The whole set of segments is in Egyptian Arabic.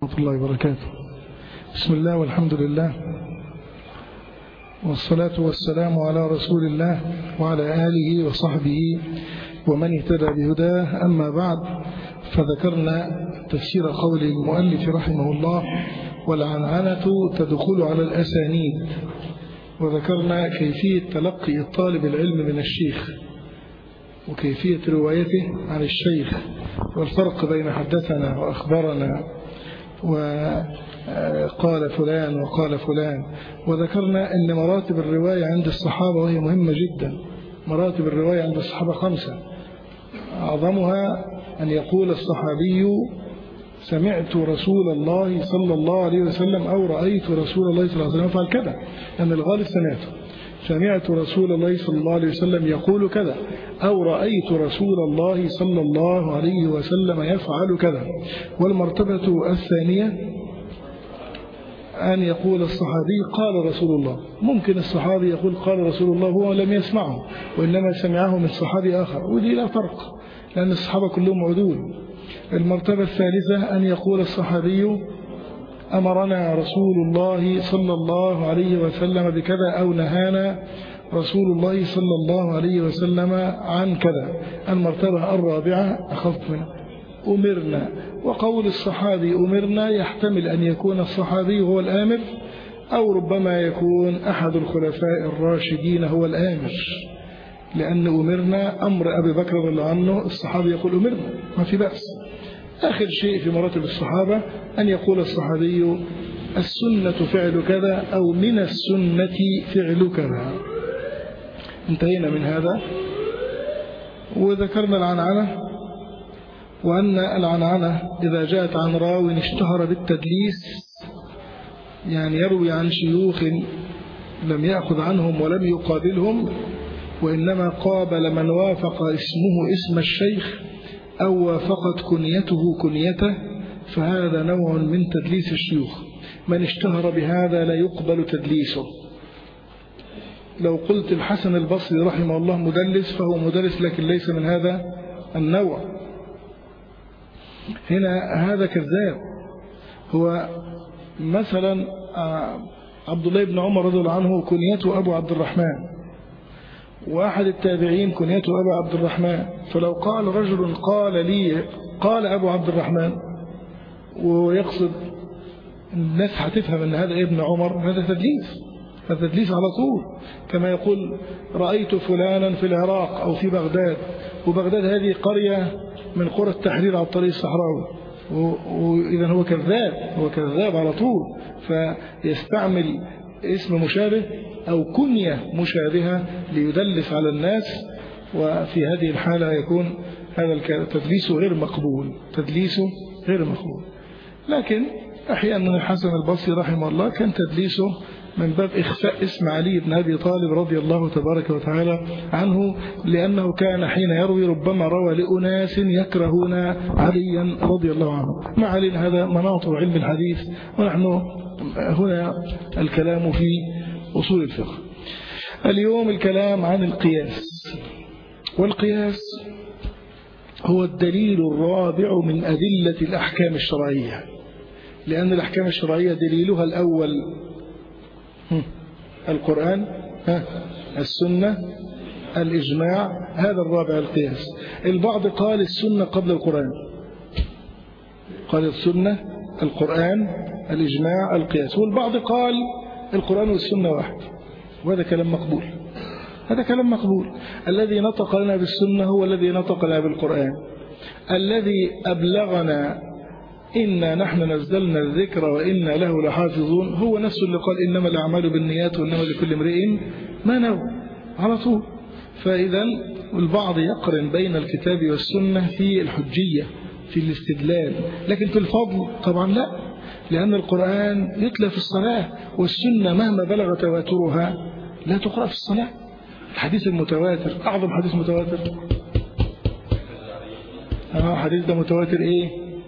ورحمة الله وبركاته بسم الله والحمد لله والصلاة والسلام على رسول الله وعلى آله وصحبه ومن اهتدى بهداه أما بعد فذكرنا تفسير قول المؤلف رحمه الله والعنعنة تدخل على الأسانيد وذكرنا كيفية تلقي الطالب العلم من الشيخ وكيفية روايته عن الشيخ والفرق بين حدثنا وأخبرنا وقال فلان وقال فلان وذكرنا أن مراتب الرواية عند الصحابة وهي مهمة جدا مراتب الرواية عند الصحابة خمسة أعظمها أن يقول الصحابي سمعت رسول الله صلى الله عليه وسلم أو رأيت رسول الله صلى الله عليه وسلم فعل كذا أن الغالب سمعته سمعت رسول الله صلى الله عليه وسلم يقول كذا أو رأيت رسول الله صلى الله عليه وسلم يفعل كذا والمرتبة الثانية أن يقول الصحابي قال رسول الله ممكن الصحابي يقول قال رسول الله هو لم يسمعه وإنما سمعه من صحابي آخر ودي لا فرق لأن الصحابة كلهم عدول المرتبة الثالثة أن يقول الصحابي أمرنا رسول الله صلى الله عليه وسلم بكذا أو نهانا رسول الله صلى الله عليه وسلم عن كذا المرتبة الرابعة أخذت منها أمرنا وقول الصحابي أمرنا يحتمل أن يكون الصحابي هو الآمر أو ربما يكون أحد الخلفاء الراشدين هو الآمر لأن أمرنا أمر أبي بكر رضي الله عنه الصحابي يقول أمرنا ما في بأس آخر شيء في مراتب الصحابة أن يقول الصحابي السنة فعل كذا أو من السنة فعل كذا انتهينا من هذا وذكرنا العنعنة وأن العنعنة إذا جاءت عن راو اشتهر بالتدليس يعني يروي عن شيوخ لم يأخذ عنهم ولم يقابلهم وإنما قابل من وافق اسمه اسم الشيخ أو وافقت كنيته كنيته فهذا نوع من تدليس الشيوخ من اشتهر بهذا لا يقبل تدليسه لو قلت الحسن البصري رحمه الله مدلس فهو مدلس لكن ليس من هذا النوع هنا هذا كذاب هو مثلا عبد الله بن عمر رضي الله عنه كنيته أبو عبد الرحمن وأحد التابعين كنيته أبو عبد الرحمن فلو قال رجل قال لي قال أبو عبد الرحمن ويقصد الناس هتفهم أن هذا ابن عمر هذا تدليس هذا تدليس على طول كما يقول رأيت فلانا في العراق أو في بغداد وبغداد هذه قرية من قرى التحرير على الطريق الصحراوي وإذا هو كذاب هو كذاب على طول فيستعمل اسم مشابه أو كنية مشابهة ليدلس على الناس وفي هذه الحالة يكون هذا التدليس غير مقبول تدليسه غير مقبول لكن أحيانا الحسن البصري رحمه الله كان تدليسه من باب إخفاء اسم علي بن أبي طالب رضي الله تبارك وتعالى عنه لأنه كان حين يروي ربما روى لأناس يكرهون عليا رضي الله عنه ما علينا هذا مناط علم الحديث ونحن هنا الكلام في أصول الفقه اليوم الكلام عن القياس والقياس هو الدليل الرابع من أدلة الأحكام الشرعية لأن الأحكام الشرعية دليلها الأول القرآن السنة الإجماع هذا الرابع القياس البعض قال السنة قبل القرآن قال السنة القرآن الإجماع القياس والبعض قال القرآن والسنة واحد وهذا كلام مقبول هذا كلام مقبول الذي نطق لنا بالسنة هو الذي نطق لنا بالقرآن الذي أبلغنا إنا نحن نزلنا الذكر وإنا له لحافظون هو نفس اللي قال إنما الأعمال بالنيات وإنما لكل امرئ ما نوى على طول فإذا البعض يقرن بين الكتاب والسنة في الحجية في الاستدلال لكن في الفضل طبعا لا لأن القرآن يتلى في الصلاة والسنة مهما بلغ تواترها لا تقرأ في الصلاة الحديث المتواتر أعظم حديث متواتر آه حديث ده متواتر إيه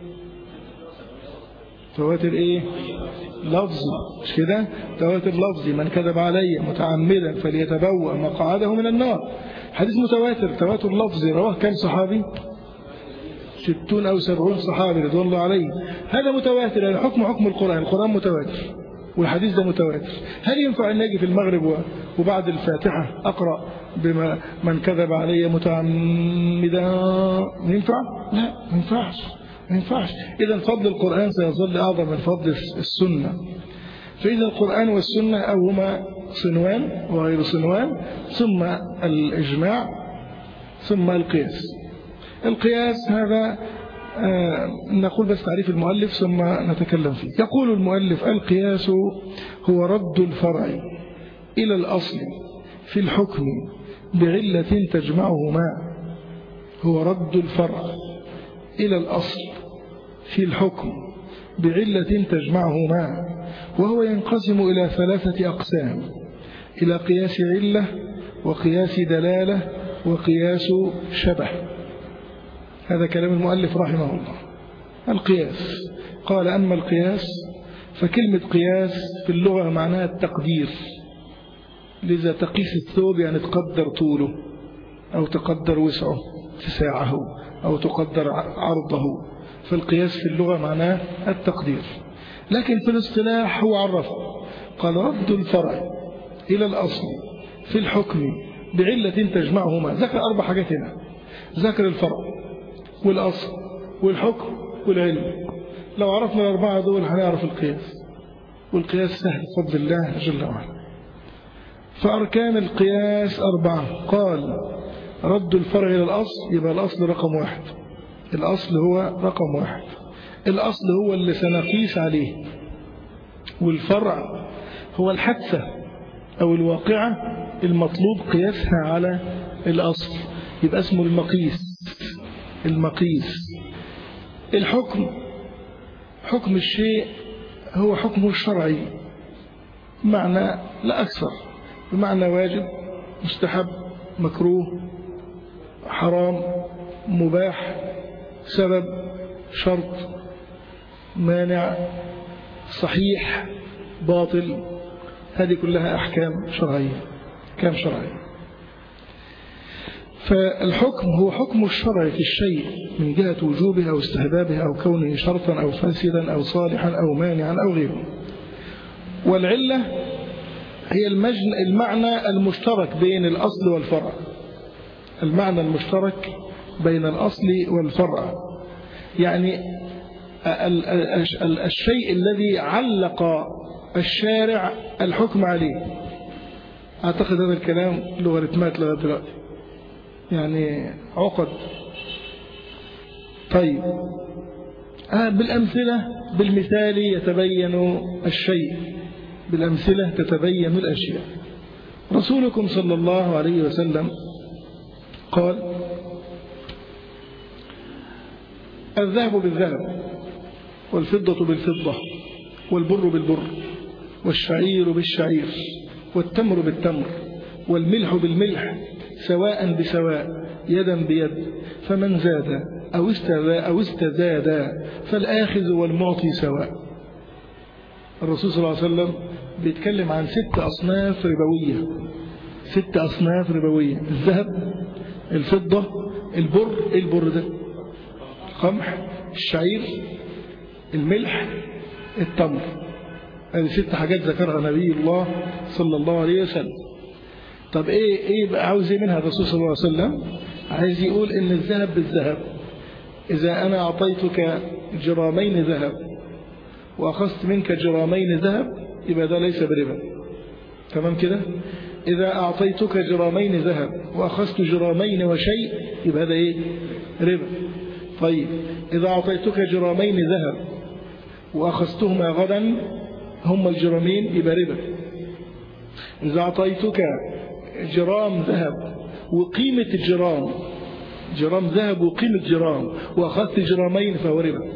تواتر إيه لفظي مش كده تواتر لفظي من كذب علي متعمدا فليتبوأ مقعده من النار حديث متواتر تواتر لفظي رواه كم صحابي ستون أو سبعون صحابي رضوان الله عليه هذا متواتر يعني حكم حكم القرآن القرآن متواتر والحديث ده متواتر هل ينفع أن أجي في المغرب وبعد الفاتحة أقرأ بما من كذب علي متعمدا ينفع؟ لا ما ينفعش ما ينفعش إذا فضل القرآن سيظل أعظم من فضل السنة فإذا القرآن والسنة أو هما صنوان وغير صنوان ثم الإجماع ثم القياس القياس هذا آه نقول بس تعريف المؤلف ثم نتكلم فيه يقول المؤلف القياس هو رد الفرع إلى الأصل في الحكم بعلة تجمعهما هو رد الفرع إلى الأصل في الحكم بعلة تجمعهما وهو ينقسم إلى ثلاثة أقسام إلى قياس علة وقياس دلالة وقياس شبه هذا كلام المؤلف رحمه الله القياس قال أما القياس فكلمة قياس في اللغة معناها التقدير لذا تقيس الثوب يعني تقدر طوله أو تقدر وسعه اتساعه أو تقدر عرضه فالقياس في اللغة معناه التقدير لكن في الاصطلاح هو عرفه قال رد الفرع إلى الأصل في الحكم بعلة تجمعهما ذكر أربع حاجات هنا ذكر الفرع والأصل والحكم والعلم لو عرفنا الأربعة دول هنعرف القياس والقياس سهل بفضل الله جل وعلا فأركان القياس أربعة قال رد الفرع إلى الأصل يبقى الأصل رقم واحد الأصل هو رقم واحد الأصل هو اللي سنقيس عليه والفرع هو الحادثة أو الواقعة المطلوب قياسها على الأصل يبقى اسمه المقيس المقيس الحكم حكم الشيء هو حكمه الشرعي معنى لا أكثر بمعنى واجب مستحب مكروه حرام مباح سبب شرط مانع صحيح باطل هذه كلها أحكام شرعية أحكام شرعية فالحكم هو حكم الشرع في الشيء من جهة وجوبه أو استحبابه أو كونه شرطا أو فاسدا أو صالحا أو مانعا أو غيره والعلة هي المعنى المشترك بين الأصل والفرع المعنى المشترك بين الأصل والفرع يعني الشيء الذي علق الشارع الحكم عليه أعتقد هذا الكلام لوغاريتمات لغاية دلوقتي يعني عقد طيب بالأمثلة بالمثال يتبين الشيء بالأمثلة تتبين الأشياء رسولكم صلى الله عليه وسلم قال الذهب بالذهب والفضة بالفضة والبر بالبر والشعير بالشعير والتمر بالتمر والملح بالملح سواء بسواء يدا بيد فمن زاد أو استزاد, أو استزاد فالآخذ والمعطي سواء الرسول صلى الله عليه وسلم بيتكلم عن ست أصناف ربوية ست أصناف ربوية الذهب الفضة البر البر ده القمح الشعير الملح التمر هذه ست حاجات ذكرها نبي الله صلى الله عليه وسلم طب ايه ايه بقى عاوز ايه منها الرسول صلى الله عليه وسلم عايز يقول ان الذهب بالذهب اذا انا اعطيتك جرامين ذهب واخذت منك جرامين ذهب يبقى ده ليس بربا تمام كده اذا اعطيتك جرامين ذهب واخذت جرامين وشيء يبقى هذا ايه ربا طيب اذا اعطيتك جرامين ذهب واخذتهما غدا هم الجرامين يبقى ربا إذا أعطيتك جرام ذهب وقيمة الجرام جرام ذهب وقيمة جرام وأخذت جرامين فهو ربا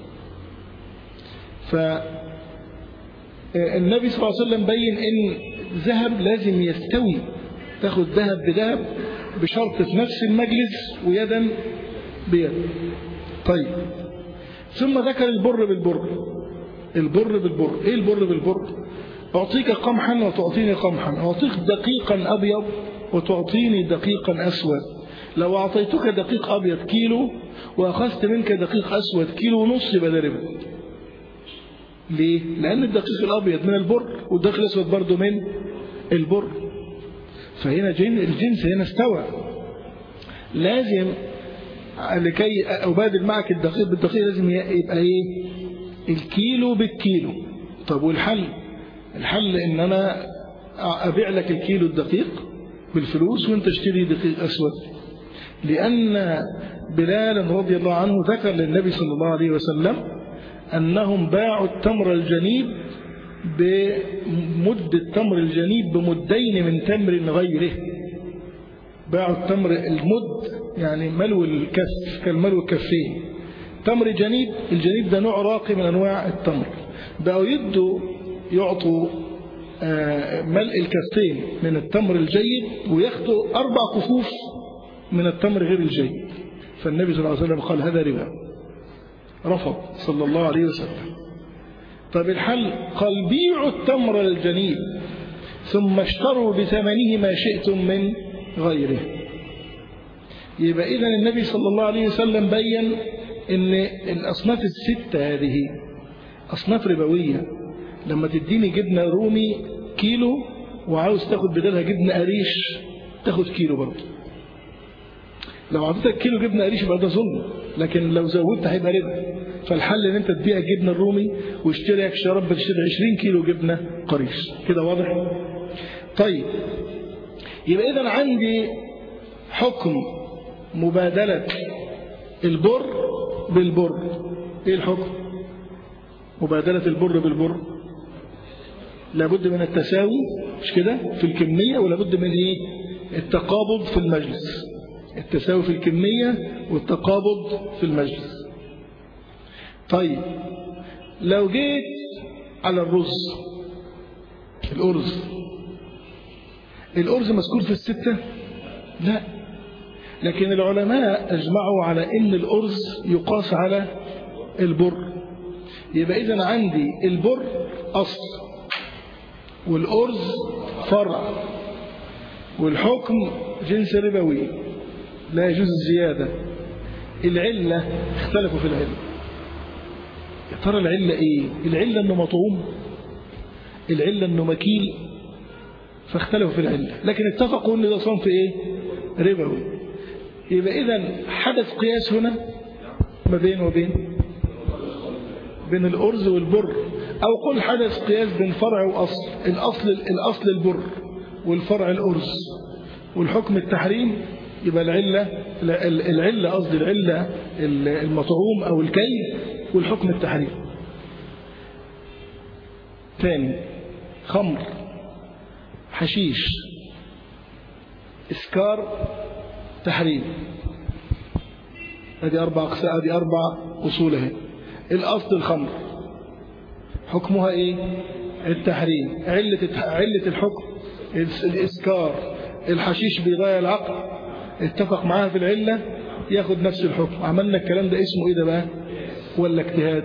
فالنبي صلى الله عليه وسلم بين أن ذهب لازم يستوي تاخد ذهب بذهب بشرط في نفس المجلس ويدا بيد طيب ثم ذكر البر بالبر البر بالبر ايه البر بالبر أعطيك قمحا وتعطيني قمحا أعطيك دقيقا أبيض وتعطيني دقيقا أسود لو أعطيتك دقيق أبيض كيلو وأخذت منك دقيق أسود كيلو ونص يبقى ده ربا ليه؟ لأن الدقيق الأبيض من البر والدقيق الأسود برضه من البر فهنا الجنس هنا استوى لازم لكي أبادل معك الدقيق بالدقيق لازم يبقى إيه الكيلو بالكيلو طب والحل الحل إن أنا أبيع لك الكيلو الدقيق بالفلوس وانت اشتري دقيق أسود لأن بلال رضي الله عنه ذكر للنبي صلى الله عليه وسلم أنهم باعوا التمر الجنيب بمد التمر الجنيب بمدين من تمر غيره باعوا التمر المد يعني ملو الكف كالملو الكفين تمر جنيب الجنيب ده نوع راقي من أنواع التمر بقوا يدوا يعطوا ملء الكفين من التمر الجيد وياخدوا أربع كفوف من التمر غير الجيد فالنبي صلى الله عليه وسلم قال هذا ربا رفض صلى الله عليه وسلم طب الحل قال بيعوا التمر الجنيب ثم اشتروا بثمنه ما شئتم من غيره يبقى إذا النبي صلى الله عليه وسلم بين ان الأصناف الستة هذه أصناف ربوية لما تديني جبنة رومي كيلو وعاوز تاخد بدلها جبنة قريش تاخد كيلو برضه لو عطيتك كيلو جبنة قريش يبقى ده ظلم لكن لو زودت هيبقى ربا فالحل ان انت تبيع الجبنة الرومي واشتري يا شرب تشتري 20 كيلو جبنة قريش كده واضح طيب يبقى اذا عندي حكم مبادلة البر بالبر ايه الحكم مبادلة البر بالبر لابد من التساوي مش كده في الكمية ولابد من ايه التقابض في المجلس التساوي في الكمية والتقابض في المجلس طيب لو جيت على الرز الأرز الأرز مذكور في الستة لا لكن العلماء أجمعوا على أن الأرز يقاس على البر يبقى إذا عندي البر أصل والأرز فرع والحكم جنس ربوي لا يجوز الزيادة العلة اختلفوا في العلة يا ترى العلة ايه العلة انه مطعوم العلة انه مكيل فاختلفوا في العلة لكن اتفقوا ان ده صنف ايه ربوي يبقى اذا حدث قياس هنا ما بين وبين بين الأرز والبر أو قل حدث قياس بين فرع وأصل الأصل, الأصل البر والفرع الأرز والحكم التحريم يبقى العلة العلة قصدي العلة المطعوم أو الكي والحكم التحريم ثاني خمر حشيش إسكار تحريم هذه أربع أقساء هذه أربع أصولها الأصل الخمر حكمها إيه التحريم علة علة الحكم الإسكار الحشيش بيضيع العقل اتفق معاها في العلة ياخد نفس الحكم عملنا الكلام ده اسمه ايه ده بقى ولا اجتهاد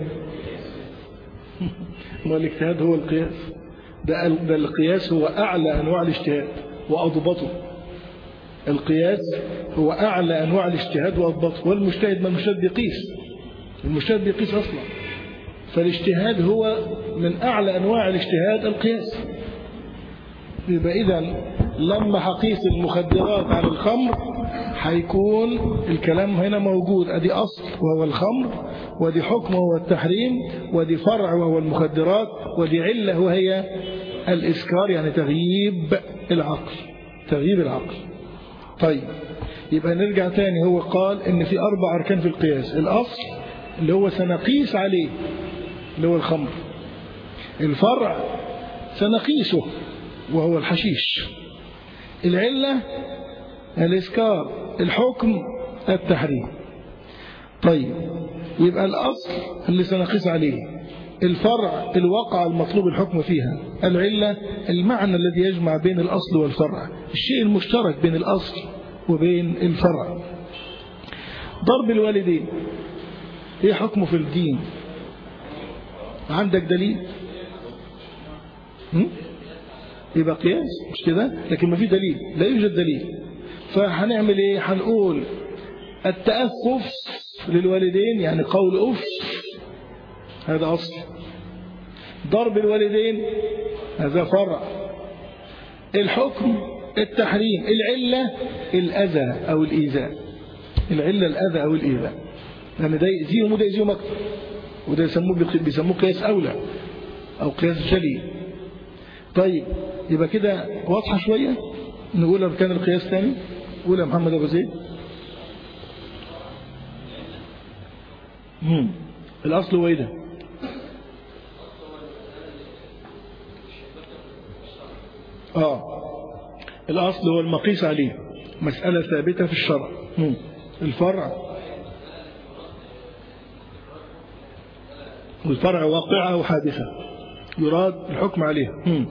ما الاجتهاد هو القياس ده, ده القياس هو أعلى أنواع الاجتهاد وأضبطه القياس هو أعلى أنواع الاجتهاد وأضبطه والمجتهد ما المجتهد بيقيس المجتهد بيقيس أصلا فالاجتهاد هو من أعلى أنواع الاجتهاد القياس يبقى إذا لما حقيس المخدرات على الخمر هيكون الكلام هنا موجود ادي اصل وهو الخمر ودي حكم وهو التحريم ودي فرع وهو المخدرات ودي علة وهي الإسكار يعني تغييب العقل تغييب العقل طيب يبقى نرجع تاني هو قال ان في اربع اركان في القياس الاصل اللي هو سنقيس عليه اللي هو الخمر الفرع سنقيسه وهو الحشيش العلة الإسكار الحكم التحريم طيب يبقى الأصل اللي سنقيس عليه الفرع الواقع المطلوب الحكم فيها العلة المعنى الذي يجمع بين الأصل والفرع الشيء المشترك بين الأصل وبين الفرع ضرب الوالدين ايه حكمه في الدين عندك دليل يبقى قياس مش كده لكن ما في دليل لا يوجد دليل فهنعمل ايه هنقول التأسف للوالدين يعني قول أف هذا أصل ضرب الوالدين هذا فرع الحكم التحريم العلة الأذى أو الإيذاء العلة الأذى أو الإيذاء لأن ده يأذيهم وده يأذيهم أكثر وده يسموه بيسموه قياس أولى أو قياس جلي طيب يبقى كده واضحة شوية نقول أركان القياس تاني قول يا محمد أبو زيد الأصل هو إيه ده آه الأصل هو المقيس عليه مسألة ثابتة في الشرع مم. الفرع والفرع واقعة أو حادثة يراد الحكم عليها مم.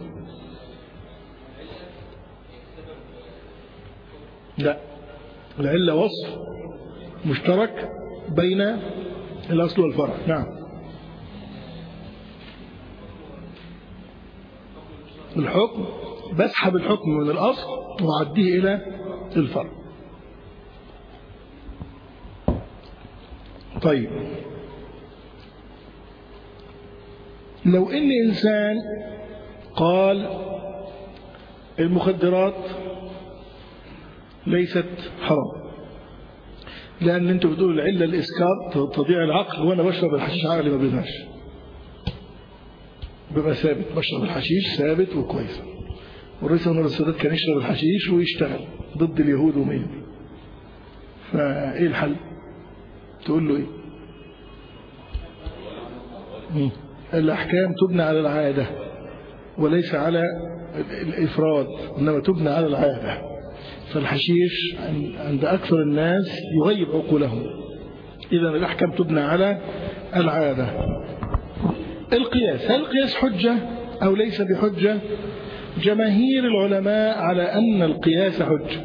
لا العلة وصف مشترك بين الأصل والفرع نعم الحكم بسحب الحكم من الأصل وأعديه إلى الفرع طيب لو إن إنسان قال المخدرات ليست حرام لأن أنتوا بتقولوا العلة الإسكار تضيع العقل وأنا بشرب الحشيش عقلي ما بيضيعش بيبقى ثابت بشرب الحشيش ثابت وكويس والرئيس أنور السادات كان يشرب الحشيش ويشتغل ضد اليهود ومين فإيه الحل تقول له إيه مم. الأحكام تبنى على العادة وليس على الإفراد إنما تبنى على العادة فالحشيش عند أكثر الناس يغيب عقولهم إذا الأحكام تبنى على العادة القياس هل القياس حجة أو ليس بحجة جماهير العلماء على أن القياس حجة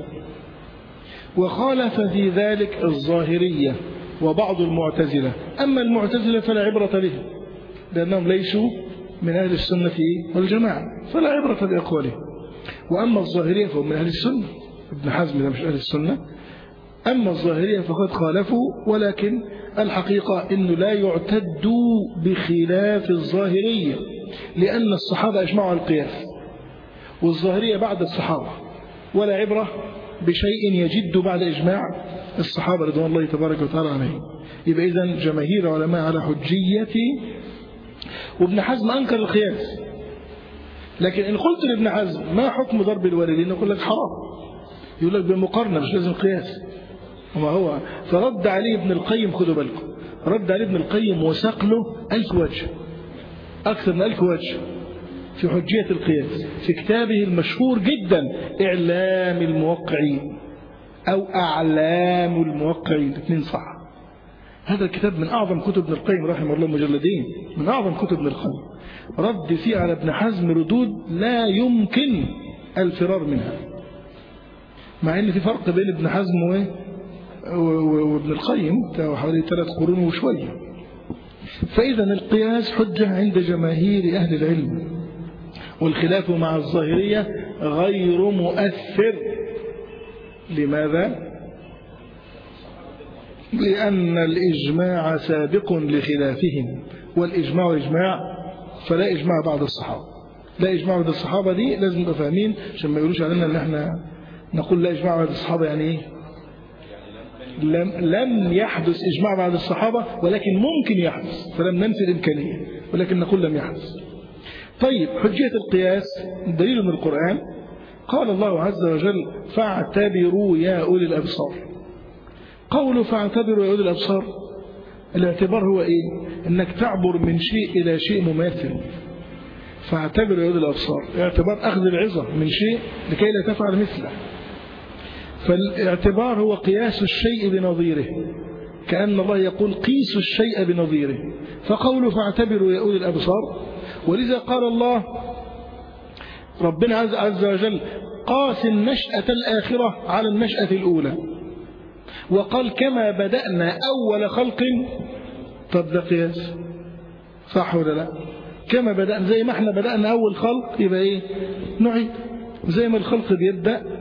وخالف في ذلك الظاهرية وبعض المعتزلة أما المعتزلة فلا عبرة لهم لأنهم ليسوا من أهل السنة والجماعة فلا عبرة بأقوالهم وأما الظاهرية فهم من أهل السنة ابن حزم ده مش أهل السنة أما الظاهرية فقد خالفوا ولكن الحقيقة أنه لا يعتد بخلاف الظاهرية لأن الصحابة أجمعوا على القياس والظاهرية بعد الصحابة ولا عبرة بشيء يجد بعد إجماع الصحابة رضوان الله تبارك وتعالى عليهم يبقى إذن جماهير علماء على حجية وابن حزم أنكر القياس لكن إن قلت لابن حزم ما حكم ضرب الوالدين يقول لك حرام يقول لك بالمقارنة مش لازم قياس وما هو فرد عليه ابن القيم خدوا بالكم رد عليه ابن القيم وساق له ألف وجه أكثر من ألف وجه في حجية القياس في كتابه المشهور جدا إعلام الموقعين أو أعلام الموقعين الاثنين صح هذا الكتاب من أعظم كتب ابن القيم رحمه الله مجلدين من أعظم كتب ابن القيم رد فيه على ابن حزم ردود لا يمكن الفرار منها مع ان في فرق بين ابن حزم وابن القيم حوالي ثلاث قرون وشوية فإذا القياس حجة عند جماهير أهل العلم والخلاف مع الظاهرية غير مؤثر لماذا؟ لأن الإجماع سابق لخلافهم والإجماع إجماع فلا إجماع بعد الصحابة لا إجماع بعد الصحابة دي لازم نبقى فاهمين عشان ما يقولوش علينا ان احنا نقول لا إجماع بعد الصحابة يعني إيه لم, لم يحدث إجماع بعد الصحابة ولكن ممكن يحدث فلم ننفي الإمكانية ولكن نقول لم يحدث طيب حجية القياس دليل من القرآن قال الله عز وجل فاعتبروا يا أولي الأبصار قولوا فاعتبروا يا أولي الأبصار الاعتبار هو إيه إنك تعبر من شيء إلى شيء مماثل فاعتبروا يا أولي الأبصار اعتبار أخذ العظة من شيء لكي لا تفعل مثله فالاعتبار هو قياس الشيء بنظيره كأن الله يقول قيسوا الشيء بنظيره فقولوا فاعتبروا يا أولي الأبصار ولذا قال الله ربنا عز, عز وجل قاس النشأة الآخرة على النشأة الأولى وقال كما بدأنا أول خلق طب ده قياس صح ولا لا كما بدأنا زي ما احنا بدأنا أول خلق يبقى ايه نعيد زي ما الخلق بيبدأ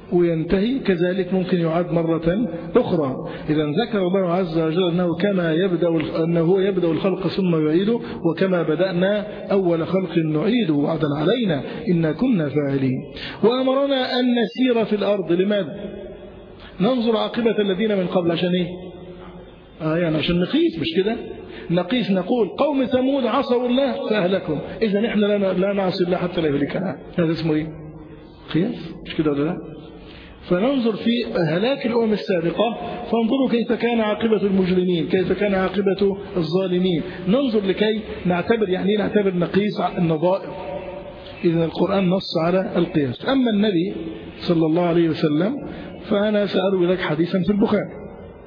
وينتهي كذلك ممكن يعاد مرة أخرى إذا ذكر الله عز وجل أنه كما يبدأ أنه هو يبدأ الخلق ثم يعيده وكما بدأنا أول خلق نعيده وعدا علينا إنا كنا فاعلين وأمرنا أن نسير في الأرض لماذا ننظر عاقبة الذين من قبل عشان إيه آه يعني عشان نقيس مش كده نقيس نقول قوم ثمود عصوا الله فأهلكهم إذا إحنا لا نعصي الله حتى لا يهلكنا هذا اسمه إيه قياس مش كده ولا لا فننظر في هلاك الأمم السابقة فانظروا كيف كان عاقبة المجرمين كيف كان عاقبة الظالمين ننظر لكي نعتبر يعني نعتبر نقيس النظائر إذا القرآن نص على القياس أما النبي صلى الله عليه وسلم فأنا سأروي لك حديثا في البخاري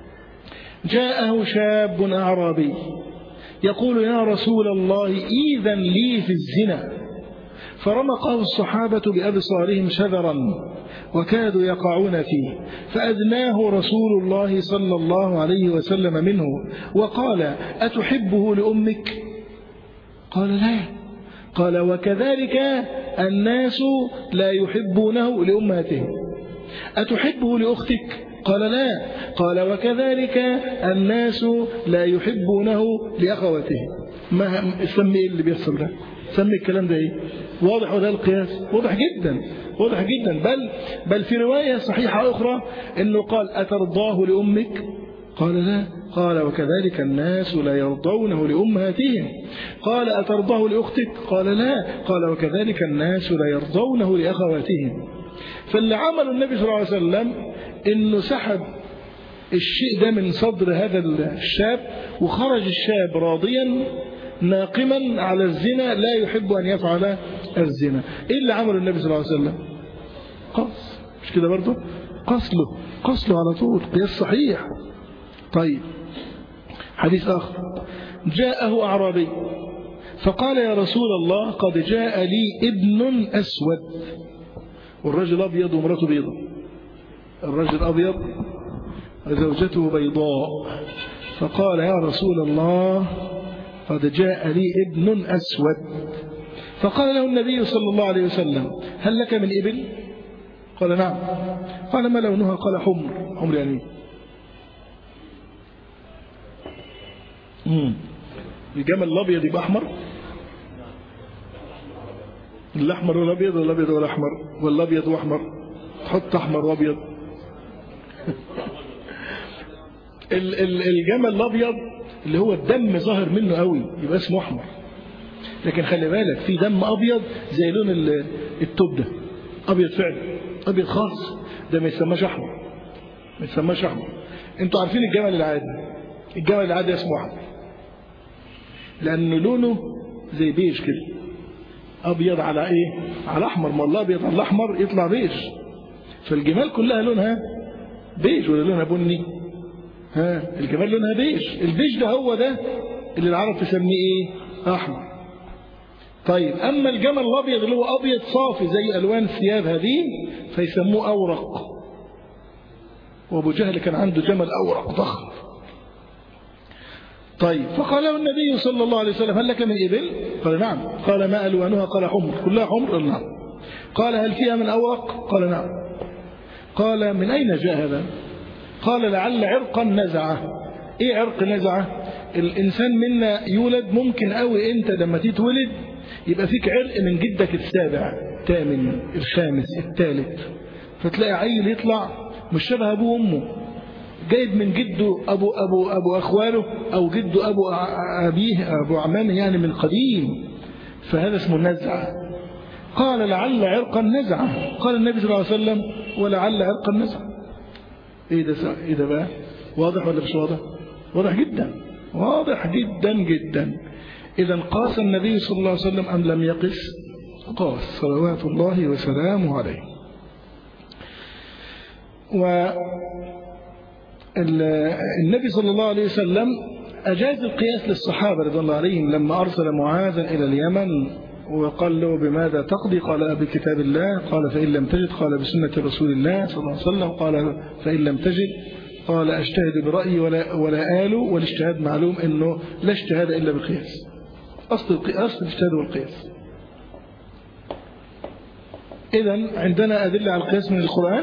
جاءه شاب أعرابي يقول يا رسول الله إذا لي في الزنا فرمقه الصحابة بأبصارهم شذرا وكادوا يقعون فيه فأدناه رسول الله صلى الله عليه وسلم منه وقال أتحبه لأمك قال لا قال وكذلك الناس لا يحبونه لأمهاتهم أتحبه لأختك قال لا قال وكذلك الناس لا يحبونه لأخواتهم ما سمي إيه اللي بيحصل ده سمي الكلام ده ايه واضح ولا القياس واضح جدا واضح جدا بل بل في رواية صحيحة أخرى أنه قال أترضاه لأمك قال لا قال وكذلك الناس لا يرضونه لأمهاتهم قال أترضاه لأختك قال لا قال وكذلك الناس لا يرضونه لأخواتهم فاللي عمل النبي صلى الله عليه وسلم أنه سحب الشيء ده من صدر هذا الشاب وخرج الشاب راضيا ناقما على الزنا لا يحب أن يفعل الزنا إيه اللي عمله النبي صلى الله عليه وسلم قص مش كده برضه قصله قصله على طول قياس صحيح طيب حديث آخر جاءه أعرابي فقال يا رسول الله قد جاء لي ابن أسود والرجل أبيض ومراته بيضة الرجل أبيض وزوجته بيضاء فقال يا رسول الله قد جاء لي ابن أسود فقال له النبي صلى الله عليه وسلم هل لك من إبل قال نعم قال ما لونها قال حمر حمر يعني مم. الجمل الأبيض يبقى أحمر الأحمر والأبيض والأبيض والأحمر والأبيض وأحمر تحط أحمر وأبيض الجمل الأبيض اللي هو الدم ظاهر منه قوي يبقى اسمه أحمر لكن خلي بالك في دم أبيض زي لون التوب ده أبيض فعلا أبيض خالص ده ما يسماش أحمر ما يسماش أحمر انتوا عارفين الجمل العادي الجمل العادي اسمه أحمر لأنه لونه زي بيج كده أبيض على إيه على أحمر ما الله أبيض على الأحمر يطلع بيج فالجمال كلها لونها بيج ولا لونها بني ها الجمال لونها بيج البيج ده هو ده اللي العرب تسميه ايه احمر طيب اما الجمل الابيض اللي هو ابيض صافي زي الوان الثياب هذه فيسموه اورق وابو جهل كان عنده جمل اورق ضخم طيب فقال له النبي صلى الله عليه وسلم هل لك من ابل قال نعم قال ما الوانها قال حمر كلها حمر قال نعم قال هل فيها من اورق قال نعم قال من اين جاء هذا قال لعل عرقا نزعه ايه عرق نزعه الانسان منا يولد ممكن قوي انت لما تتولد يبقى فيك عرق من جدك السابع الثامن الخامس الثالث فتلاقي عيل يطلع مش شبه ابوه وامه جايب من جده ابو ابو ابو اخواله او جده ابو ابيه ابو عمامه يعني من قديم فهذا اسمه النزعه قال لعل عرقا نزعه قال النبي صلى الله عليه وسلم ولعل عرقا نزعه ايه ده ايه ده بقى واضح ولا مش واضح واضح جدا واضح جدا جدا اذا قاس النبي صلى الله عليه وسلم ام لم يقس قاس صلوات الله وسلامه عليه و النبي صلى الله عليه وسلم أجاز القياس للصحابة رضي الله عليهم لما أرسل معاذا إلى اليمن وقال له بماذا تقضي قال بكتاب الله قال فإن لم تجد قال بسنة رسول الله صلى الله عليه وسلم قال فإن لم تجد قال أجتهد برأيي ولا, ولا آل والاجتهاد معلوم أنه لا اجتهاد إلا بالقياس أصل, أصل الاجتهاد والقياس إذا عندنا أدلة على القياس من القرآن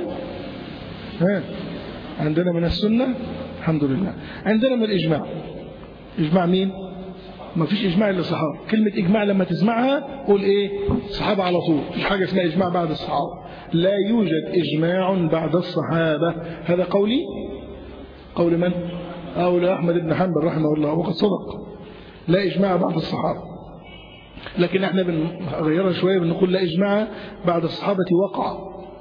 ها عندنا من السنة الحمد لله عندنا من الإجماع إجماع مين ما فيش إجماع إلا الصحابة كلمة إجماع لما تسمعها قول إيه الصحابة على طول مفيش حاجة اسمها إجماع بعد الصحابة لا يوجد إجماع بعد الصحابة هذا قولي قول من قول أحمد بن حنبل رحمه الله وقد صدق لا إجماع بعد الصحابة لكن احنا بنغيرها شوية بنقول لا إجماع بعد الصحابة وقع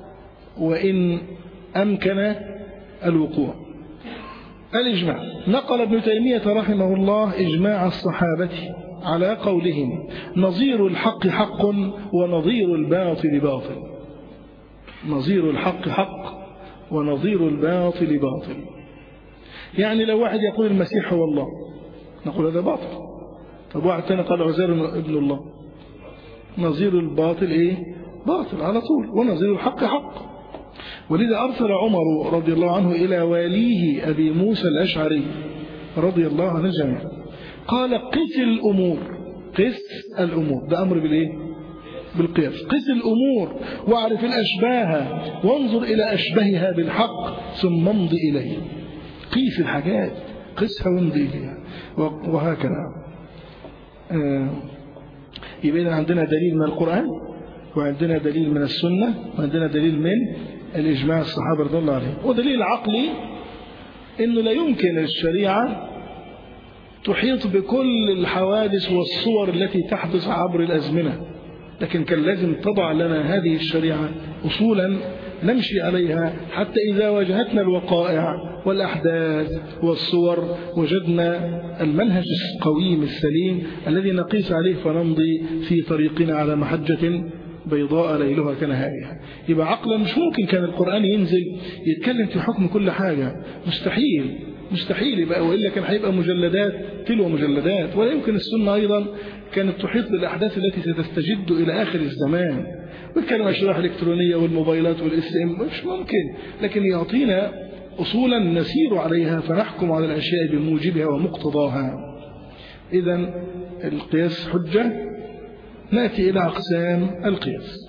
وإن أمكن الوقوع الإجماع نقل ابن تيمية رحمه الله إجماع الصحابة على قولهم نظير الحق حق ونظير الباطل باطل نظير الحق حق ونظير الباطل باطل يعني لو واحد يقول المسيح هو الله نقول هذا باطل طب واحد ثاني قال عزير ابن الله نظير الباطل ايه باطل على طول ونظير الحق حق ولذا أرسل عمر رضي الله عنه إلى واليه أبي موسى الأشعري رضي الله عنه الجميع قال قس الأمور قس الأمور ده أمر بالإيه بالقياس قس الأمور واعرف الأشباه وانظر إلى أشبهها بالحق ثم امضي إليه قيس الحاجات قسها وامضي إليها وهكذا آه يبقى عندنا دليل من القرآن وعندنا دليل من السنة وعندنا دليل من الإجماع الصحابة رضي الله عليهم ودليل عقلي أنه لا يمكن الشريعة تحيط بكل الحوادث والصور التي تحدث عبر الأزمنة لكن كان لازم تضع لنا هذه الشريعة أصولا نمشي عليها حتى إذا واجهتنا الوقائع والأحداث والصور وجدنا المنهج القويم السليم الذي نقيس عليه فنمضي في طريقنا على محجة بيضاء ليلها كنهارها يبقى عقلا مش ممكن كان القرآن ينزل يتكلم في حكم كل حاجة مستحيل مستحيل يبقى وإلا كان هيبقى مجلدات تلو مجلدات ولا يمكن السنة أيضا كانت تحيط بالأحداث التي ستستجد إلى آخر الزمان ويتكلم عن الشرائح الإلكترونية والموبايلات والاس ام مش ممكن لكن يعطينا أصولا نسير عليها فنحكم على الأشياء بموجبها ومقتضاها إذا القياس حجة نأتي إلى أقسام القياس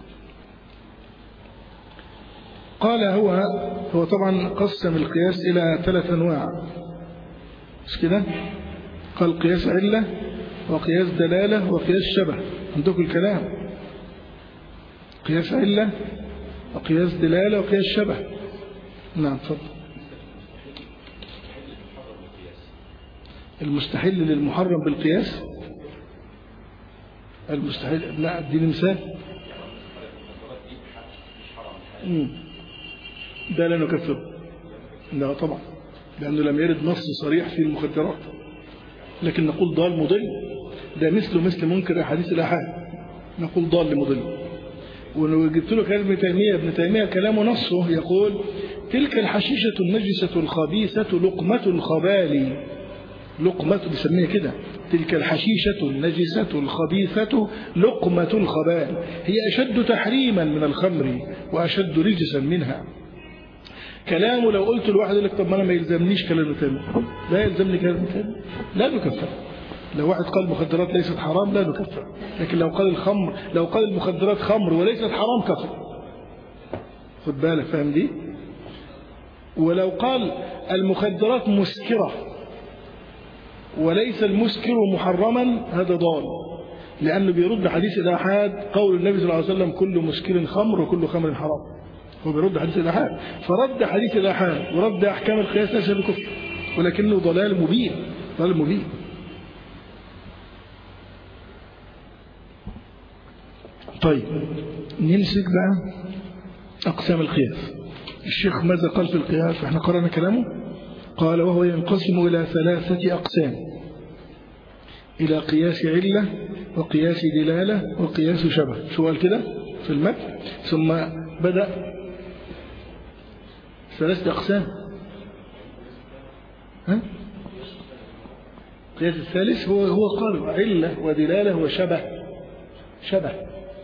قال هو هو طبعا قسم القياس إلى ثلاث أنواع مش كده قال قياس علة وقياس دلالة وقياس شبه عندكم الكلام قياس علة وقياس دلالة وقياس شبه نعم تفضل المستحيل للمحرم بالقياس المستحيل لا اديني مثال ده لا نكفره لا طبعا لأنه لم يرد نص صريح في المخدرات لكن نقول ضال مضل ده مثله مثل منكر أحاديث الأحاد نقول ضال مضل ولو جبت له كلام ابن تيمية ابن تيمية كلامه نصه يقول تلك الحشيشة النجسة الخبيثة لقمة الخبال لقمة بيسميها كده تلك الحشيشة النجسة الخبيثة لقمة الخبال هي أشد تحريما من الخمر وأشد رجسا منها كلامه لو قلت لواحد يقول لك طب ما انا ما يلزمنيش كلام تاني لا يلزمني كلام تاني لا نكفر لو واحد قال المخدرات ليست حرام لا نكفر لكن لو قال الخمر لو قال المخدرات خمر وليست حرام كفر خد بالك فاهم دي ولو قال المخدرات مسكرة وليس المسكر محرما هذا ضال لأنه بيرد حديث الآحاد قول النبي صلى الله عليه وسلم كل مسكر خمر وكل خمر حرام هو بيرد حديث الآحاد فرد حديث الآحاد ورد أحكام القياس ليس بكفر ولكنه ضلال مبين ضلال مبين طيب نمسك بقى أقسام القياس الشيخ ماذا قال في القياس احنا قرأنا كلامه قال وهو ينقسم إلى ثلاثة أقسام إلى قياس علة وقياس دلالة وقياس شبه شو قال كده في المتن ثم بدأ ثلاثة أقسام ها؟ القياس الثالث هو هو قال علة ودلالة وشبه شبه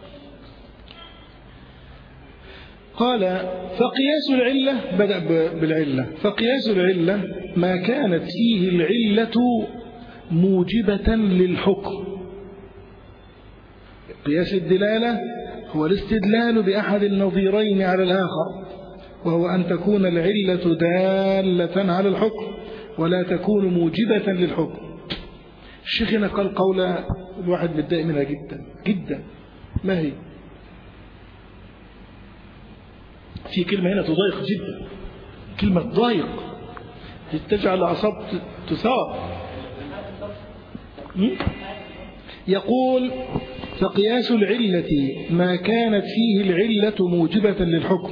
قال فقياس العلة بدأ بالعلة فقياس العلة ما كانت فيه العلة موجبة للحكم قياس الدلالة هو الاستدلال بأحد النظيرين على الآخر وهو أن تكون العلة دالة على الحكم ولا تكون موجبة للحكم الشيخ هنا قال قولة الواحد متضايق منها جدا جدا ما هي في كلمة هنا تضايق جدا كلمة ضايق تجعل الأعصاب تثار يقول فقياس العلة ما كانت فيه العلة موجبة للحكم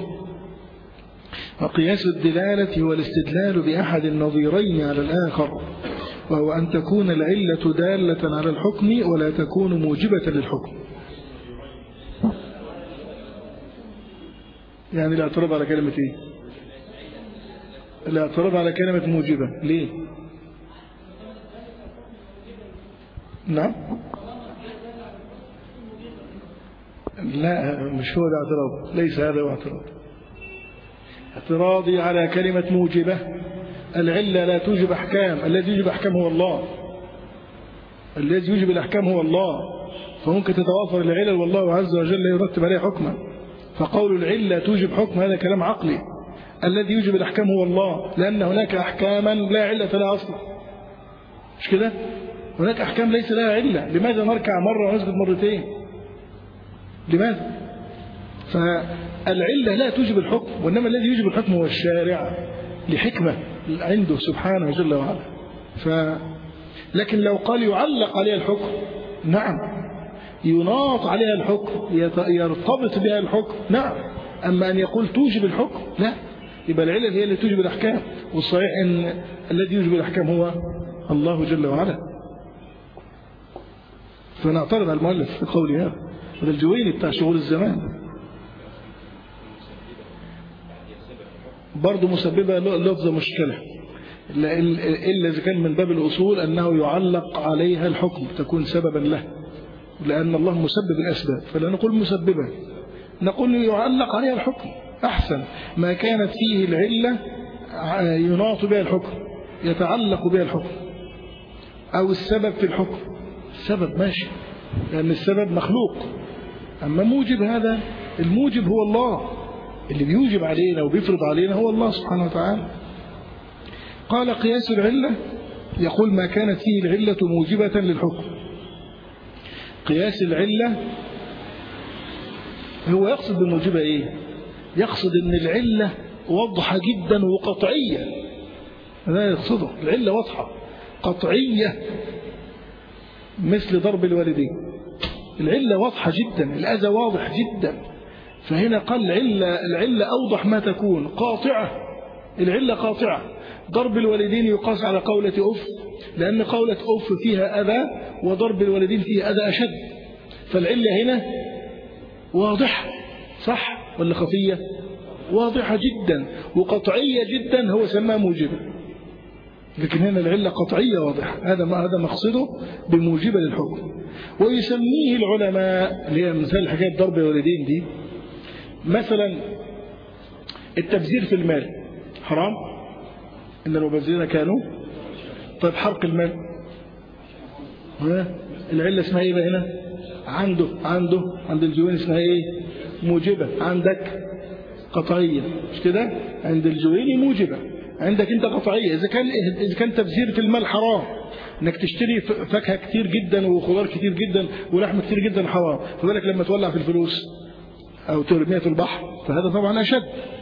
وقياس الدلالة هو الاستدلال بأحد النظيرين على الآخر وهو أن تكون العلة دالة على الحكم ولا تكون موجبة للحكم يعني الاعتراض على كلمة ايه الاعتراض على كلمة موجبة ليه نعم لا مش هو ده اعتراض ليس هذا هو اعتراض اعتراضي على كلمة موجبة العلة لا توجب أحكام الذي يوجب أحكام هو الله الذي يوجب الأحكام هو الله فممكن تتوافر العلل والله عز وجل يرتب عليه حكما فقول العلة توجب حكم هذا كلام عقلي الذي يوجب الأحكام هو الله لأن هناك أحكاما لا علة لها أصلا مش كده هناك أحكام ليس لها علة لماذا نركع مرة ونسجد مرتين لماذا فالعلة لا توجب الحكم وإنما الذي يوجب الحكم هو الشارع لحكمة عنده سبحانه جل وعلا ف لكن لو قال يعلق عليها الحكم نعم يناط عليها الحكم يرتبط بها الحكم نعم أما أن يقول توجب الحكم لا يبقى العلل هي اللي توجب الأحكام والصحيح أن الذي يوجب الأحكام هو الله جل وعلا فنعترض على المؤلف في قوله هذا هذا الجويني بتاع شغل الزمان برضه مسببة لفظة مشكلة إلا إذا كان من باب الأصول أنه يعلق عليها الحكم تكون سببا له لأن الله مسبب الأسباب فلا نقول مسببا نقول يعلق عليها الحكم أحسن ما كانت فيه العلة يناط بها الحكم يتعلق بها الحكم أو السبب في الحكم السبب ماشي لأن السبب مخلوق أما موجب هذا الموجب هو الله اللي بيوجب علينا وبيفرض علينا هو الله سبحانه وتعالى قال قياس العلة يقول ما كانت فيه العلة موجبة للحكم قياس العلة هو يقصد بالموجبة ايه يقصد ان العلة واضحة جدا وقطعية هذا يقصده العلة واضحة قطعية مثل ضرب الوالدين العلة واضحة جدا الأذى واضح جدا فهنا قال العلة, العلة أوضح ما تكون قاطعة العلة قاطعة ضرب الوالدين يقاس على قولة أف لأن قولة أف فيها أذى وضرب الوالدين فيها أذى أشد فالعلة هنا واضحة صح ولا خفية واضحة جدا وقطعية جدا هو سماها موجبة لكن هنا العلة قطعية واضحة هذا ما هذا مقصده بموجبة للحكم ويسميه العلماء اللي هي مثال حكاية ضرب الوالدين دي مثلا التبذير في المال حرام إن المبذرين كانوا طيب حرق المال ها العلة اسمها ايه بقى هنا عنده عنده عند الجوين اسمها ايه موجبة عندك قطعية مش كده عند الجويني موجبة عندك انت قطعية اذا كان اذا كان تبذير في المال حرام انك تشتري فاكهة كتير جدا وخضار كتير جدا ولحم كتير جدا حرام فبالك لما تولع في الفلوس او ترميها في البحر فهذا طبعا اشد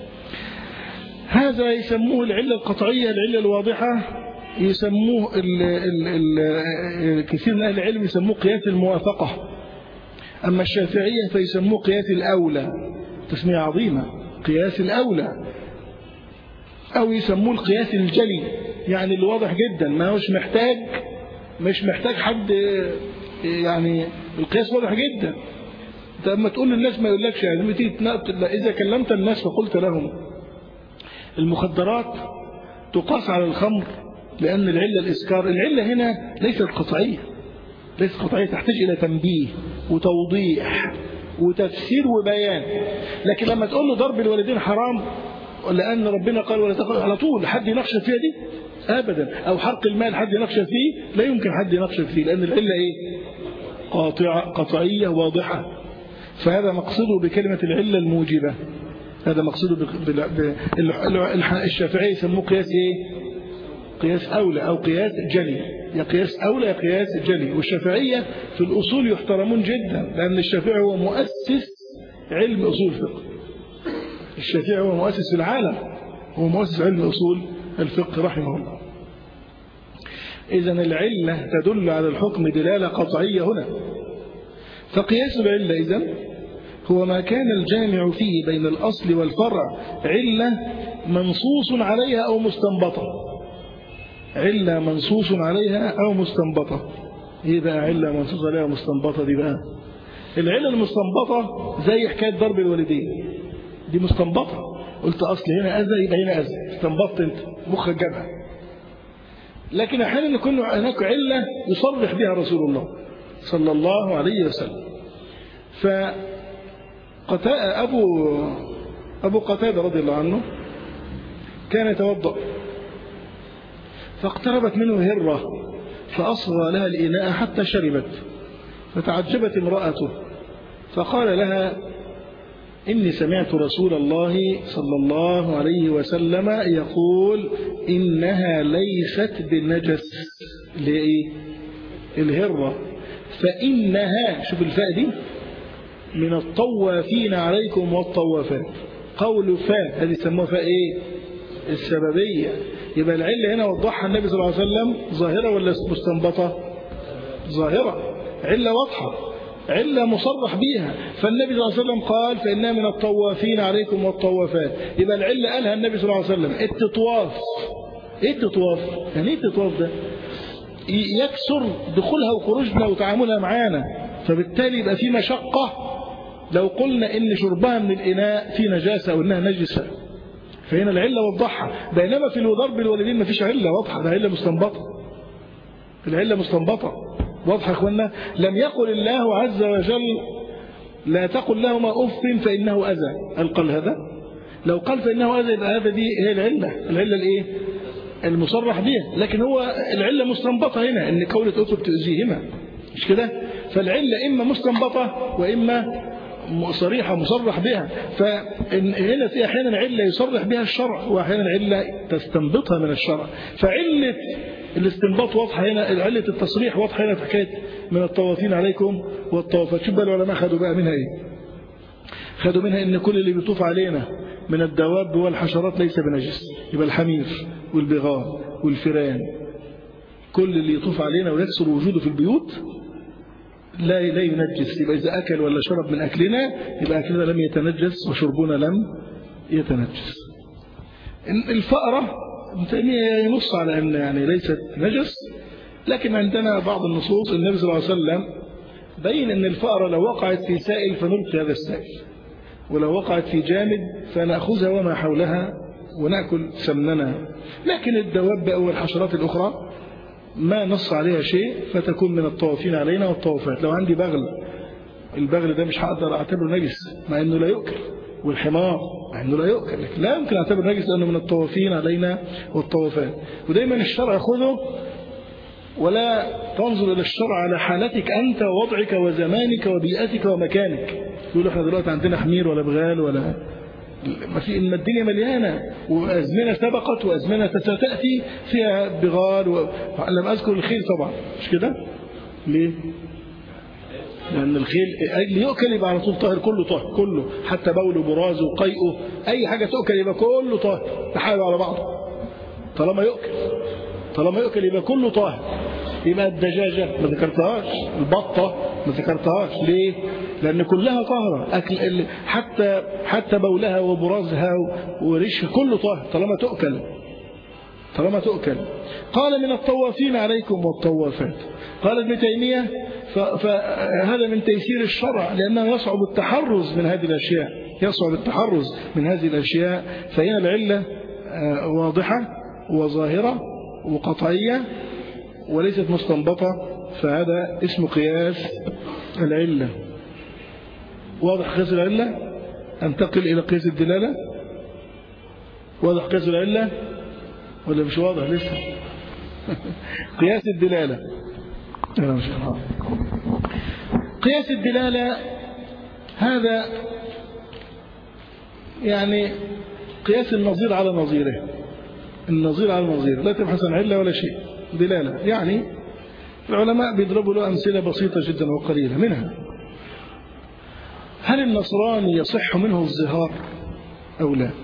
هذا يسموه العلة القطعية العلة الواضحة يسموه ال ال ال كثير من أهل العلم يسموه قياس الموافقة أما الشافعية فيسموه قياس الأولى تسمية عظيمة قياس الأولى أو يسموه القياس الجلي يعني اللي واضح جدا ما هوش محتاج مش محتاج حد يعني القياس واضح جدا انت اما تقول للناس ما يقولكش يعني إذا كلمت الناس فقلت لهم المخدرات تقاس على الخمر لأن العلة الإسكار العلة هنا ليست قطعية ليست قطعية تحتاج إلى تنبيه وتوضيح وتفسير وبيان لكن لما تقول له ضرب الوالدين حرام لأن ربنا قال ولا تقل على طول حد يناقش فيها دي أبدا أو حرق المال حد يناقش فيه لا يمكن حد يناقش فيه لأن العلة إيه قاطعة قطعية واضحة فهذا مقصده بكلمة العلة الموجبة هذا مقصده الشافعي يسموه قياس ايه قياس أولى أو قياس جلي يا قياس أولى يا قياس جلي والشافعية في الأصول يحترمون جدا لأن الشافعي هو مؤسس علم أصول الفقه الشافعي هو مؤسس العالم هو مؤسس علم أصول الفقه رحمه الله إذا العلة تدل على الحكم دلالة قطعية هنا فقياس العلة إذن هو ما كان الجامع فيه بين الأصل والفرع علة منصوص عليها أو مستنبطة علة منصوص عليها أو مستنبطة إيه بقى علة منصوص عليها مستنبطة دي بقى العلة المستنبطة زي حكاية ضرب الوالدين دي مستنبطة قلت أصل هنا أذى يبقى هنا أذى استنبطت أنت مخك جابها لكن أحيانا يكون هناك علة يصرح بها رسول الله صلى الله عليه وسلم ف أبو أبو قتادة رضي الله عنه كان يتوضأ فاقتربت منه هرة فأصغى لها الإناء حتى شربت فتعجبت امرأته فقال لها إني سمعت رسول الله صلى الله عليه وسلم يقول إنها ليست بالنجس لإيه الهرة فإنها شوف الفاء دي من الطوافين عليكم والطوافات قول فاء هذه يسموها فاء ايه السببية يبقى العلة هنا وضحها النبي صلى الله عليه وسلم ظاهرة ولا مستنبطة ظاهرة علة واضحة علة مصرح بيها فالنبي صلى الله عليه وسلم قال فإنها من الطوافين عليكم والطوافات يبقى العلة قالها النبي صلى الله عليه وسلم التطواف ايه التطواف يعني ايه التطواف ده يكسر دخولها وخروجنا وتعاملها معانا فبالتالي يبقى في مشقة لو قلنا ان شربها من الاناء في نجاسة او انها نجسة فهنا العلة وضحها بينما في ضرب الوالدين ما فيش علة واضحة ده علة مستنبطة العلة مستنبطة واضحة يا اخوانا لم يقل الله عز وجل لا تقل لهما اف فانه اذى هل قال هذا لو قال فانه اذى يبقى هذا دي هي العلة العلة الايه المصرح بها لكن هو العلة مستنبطة هنا ان قولة اف تؤذيهما مش كده فالعلة اما مستنبطة واما صريحة مصرح بها فهنا في أحيانا علة يصرح بها الشرع وأحيانا علة تستنبطها من الشرع فعلة الاستنباط واضحة هنا علة التصريح واضحة هنا في حكاية من الطوافين عليكم والطوافات شوف بقى العلماء خدوا بقى منها ايه خدوا منها ان كل اللي بيطوف علينا من الدواب والحشرات ليس بنجس يبقى الحمير والبغال والفيران كل اللي يطوف علينا ويكسر وجوده في البيوت لا لا ينجس يبقى إذا أكل ولا شرب من أكلنا يبقى أكلنا لم يتنجس وشربنا لم يتنجس الفأرة ينص على أن يعني ليست نجس لكن عندنا بعض النصوص النبي صلى الله عليه وسلم بين أن الفأرة لو وقعت في سائل فنلقي هذا السائل ولو وقعت في جامد فنأخذها وما حولها ونأكل سمننا لكن الدواب أو الحشرات الأخرى ما نص عليها شيء فتكون من الطوافين علينا والطوافات لو عندي بغل البغل ده مش هقدر اعتبره نجس مع انه لا يؤكل والحمار مع انه لا يؤكل لكن لا يمكن اعتبره نجس لانه من الطوافين علينا والطوافات ودايما الشرع خذه ولا تنظر الى الشرع على حالتك انت ووضعك وزمانك وبيئتك ومكانك يقول احنا دلوقتي عندنا حمير ولا بغال ولا ما في ان الدنيا مليانه وازمنه سبقت وازمنه ستاتي فيها بغال و... لم اذكر الخيل طبعا مش كده ليه لان الخيل اجل يؤكل يبقى على طول طاهر كله طاهر كله حتى بوله برازه وقيئه اي حاجه تؤكل يبقى كله طاهر تحايل على بعضه طالما يؤكل طالما يؤكل يبقى كله طاهر يبقى الدجاجة ما ذكرتهاش البطة ما ذكرتهاش ليه لأن كلها طاهرة أكل حتى حتى بولها وبرازها وريشها كله طاهر طالما تؤكل طالما تؤكل قال من الطوافين عليكم والطوافات قال ابن تيمية فهذا من تيسير الشرع لأنه يصعب التحرز من هذه الأشياء يصعب التحرز من هذه الأشياء فهنا العلة واضحة وظاهرة وقطعية وليست مستنبطة فهذا اسم قياس العلة واضح قياس العلة انتقل إلى قياس الدلالة واضح قياس العلة ولا مش واضح لسه قياس الدلالة قياس الدلالة هذا يعني قياس النظير على نظيره النظير على نظيره لا تبحث عن علة ولا شيء دلالة يعني العلماء بيضربوا له أمثلة بسيطة جدا وقليلة منها هل النصراني يصح منه الزهار أو لا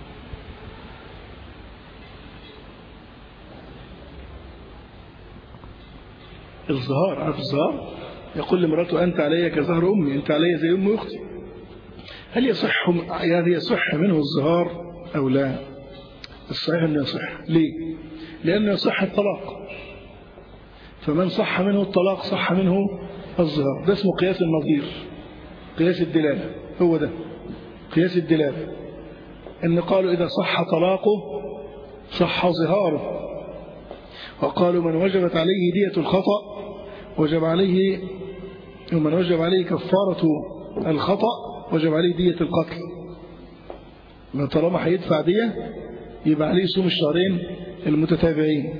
الزهار عارف الزهار يقول لمراته أنت علي كزهر أمي أنت علي زي أم أختي هل يصح يعني يصح منه الزهار أو لا الصحيح أنه يصح ليه لأنه يصح الطلاق فمن صح منه الطلاق صح منه الزهار ده اسمه قياس النظير قياس الدلالة هو ده قياس الدلالة ان قالوا إذا صح طلاقه صح ظهاره وقالوا من وجبت عليه دية الخطأ وجب عليه ومن وجب عليه كفارة الخطأ وجب عليه دية القتل ما طالما هيدفع دية يبقى عليه يصوم الشهرين المتتابعين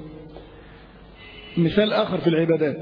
مثال آخر في العبادات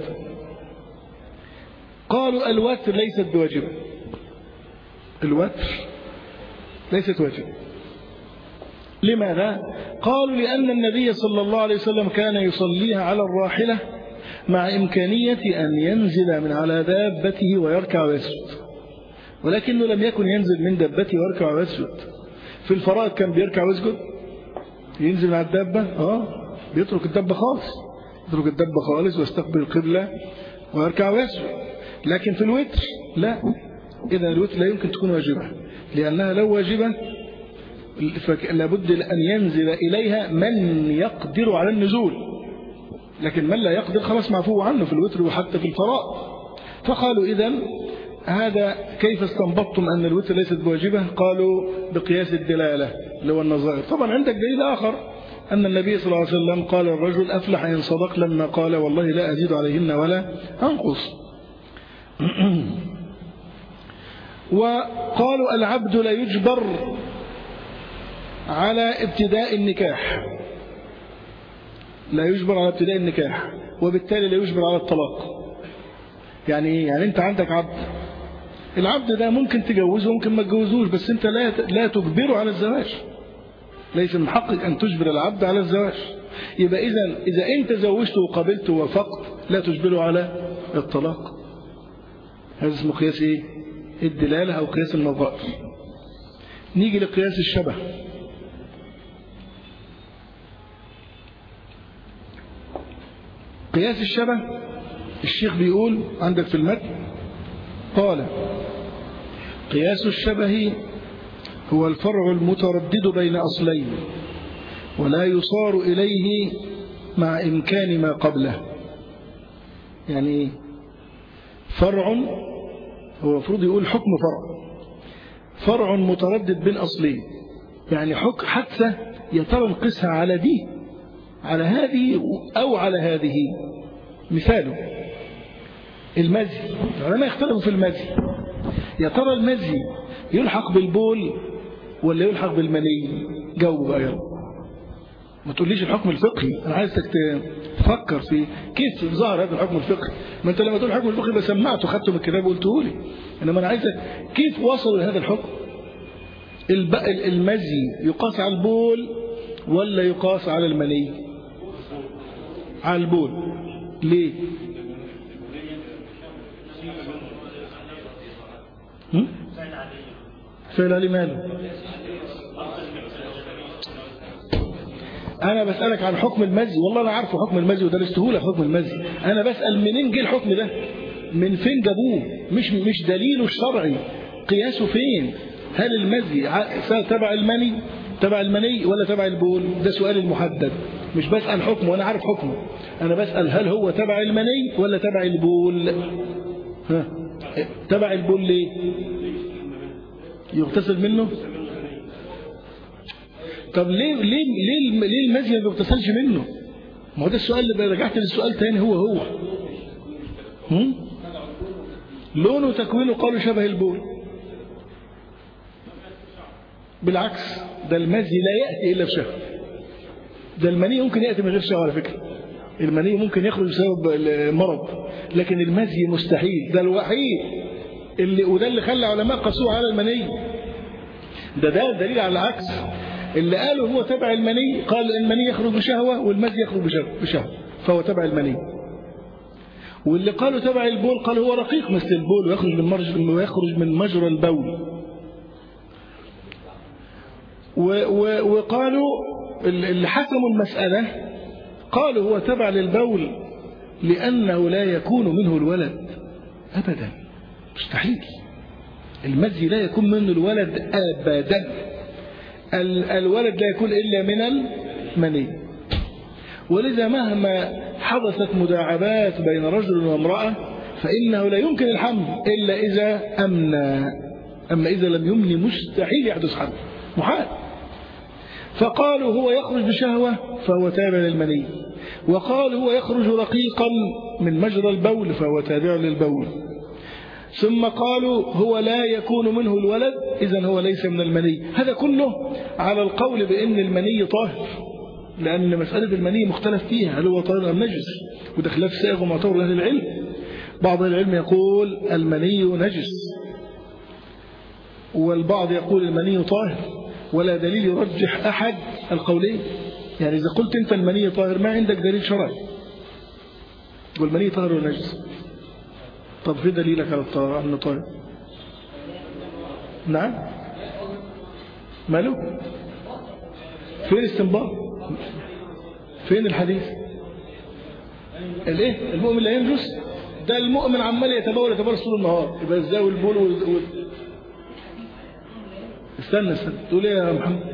قالوا الوتر ليست بواجبة الوتر ليست واجبة لماذا؟ قالوا لأن النبي صلى الله عليه وسلم كان يصليها على الراحلة مع إمكانية أن ينزل من على دابته ويركع ويسجد ولكنه لم يكن ينزل من دابته ويركع ويسجد في الفرائض كان بيركع ويسجد ينزل من على الدابة اه بيترك الدابة خالص يترك الدابة خالص ويستقبل القبلة ويركع ويسجد لكن في الوتر لا إذا الوتر لا يمكن تكون واجبة لأنها لو واجبة لابد أن ينزل إليها من يقدر على النزول لكن من لا يقدر خلاص معفو عنه في الوتر وحتى في الفراء فقالوا إذا هذا كيف استنبطتم أن الوتر ليست بواجبة قالوا بقياس الدلالة اللي هو النظائر طبعا عندك دليل آخر أن النبي صلى الله عليه وسلم قال الرجل أفلح إن صدق لما قال والله لا أزيد عليهن ولا أنقص وقالوا العبد لا يجبر على ابتداء النكاح لا يجبر على ابتداء النكاح وبالتالي لا يجبر على الطلاق يعني ايه يعني انت عندك عبد العبد ده ممكن تجوزه ممكن ما تجوزوش بس انت لا لا تجبره على الزواج ليس من حقك ان تجبر العبد على الزواج يبقى اذا اذا انت زوجته وقبلته ووافقت لا تجبره على الطلاق هذا اسمه قياس ايه الدلاله او قياس النظائر نيجي لقياس الشبه قياس الشبه الشيخ بيقول عندك في المتن قال قياس الشبه هو الفرع المتردد بين أصلين ولا يصار إليه مع إمكان ما قبله يعني فرع هو المفروض يقول حكم فرع فرع متردد بين أصلين يعني حك حتى يا ترى نقيسها على دي على هذه أو على هذه مثاله المزي العلماء يختلفوا في المزي يا ترى المزي يلحق بالبول ولا يلحق بالمني جاوبوا بقى يلا ما تقوليش الحكم الفقهي انا عايزك تفكر في كيف ظهر هذا الحكم الفقهي ما انت لما تقول الحكم الفقهي يبقى سمعته خدته من الكتاب وقلته لي انما انا عايزك كيف وصلوا لهذا الحكم المزي يقاس على البول ولا يقاس على المني على البول ليه فعل علي ماله انا بسألك عن حكم المزي والله انا عارفه حكم المزي ودرسته لك حكم المزي انا بسأل منين جه الحكم ده من فين جابوه مش مش دليله الشرعي قياسه فين هل المزي تبع المني تبع المني ولا تبع البول ده سؤال المحدد مش بسأل حكمه وانا عارف حكمه انا بسأل هل هو تبع المني ولا تبع البول ها تبع البول ليه يغتسل منه طب ليه ليه ليه ليه المزي ما بيغتسلش منه ما هو ده السؤال اللي رجعت للسؤال تاني هو هو هم؟ لونه وتكوينه قالوا شبه البول بالعكس ده المزي لا يأتي إلا بشهوة ده المني ممكن يأتي من غير شهوة على فكرة المني ممكن يخرج بسبب المرض لكن المزي مستحيل ده الوحيد اللي وده اللي خلى علماء قاسوه على المني ده ده دليل على العكس اللي قالوا هو تبع المني قال المني يخرج بشهوة والمزي يخرج بشهوة فهو تبع المني واللي قالوا تبع البول قال هو رقيق مثل البول ويخرج من مجرى ويخرج من مجرى البول وقالوا اللي حسموا المسألة قالوا هو تبع للبول لأنه لا يكون منه الولد أبدا مستحيل المزي لا يكون منه الولد أبدا الولد لا يكون إلا من المني ولذا مهما حدثت مداعبات بين رجل وامرأة فإنه لا يمكن الحمل إلا إذا أمنى أما إذا لم يمني مستحيل يحدث حمل محال فقالوا هو يخرج بشهوة فهو تابع للمني وقالوا هو يخرج رقيقا من مجرى البول فهو تابع للبول ثم قالوا هو لا يكون منه الولد إذا هو ليس من المني هذا كله على القول بأن المني طاهر لأن مسألة المني مختلف فيها هل هو طاهر أم نجس وده خلاف سائغ ومعتبر لأهل العلم بعض العلم يقول المني نجس والبعض يقول المني طاهر ولا دليل يرجح أحد القولين يعني إذا قلت أنت المني طاهر ما عندك دليل شرعي والمني طاهر ونجس طب في دليلك على أنه طاهر نعم ماله فين الاستنباط فين الحديث الايه المؤمن لا ينجس ده المؤمن عمال يتبول يتبول طول النهار يبقى ازاي والبول وال... استنى استنى تقول ايه يا محمد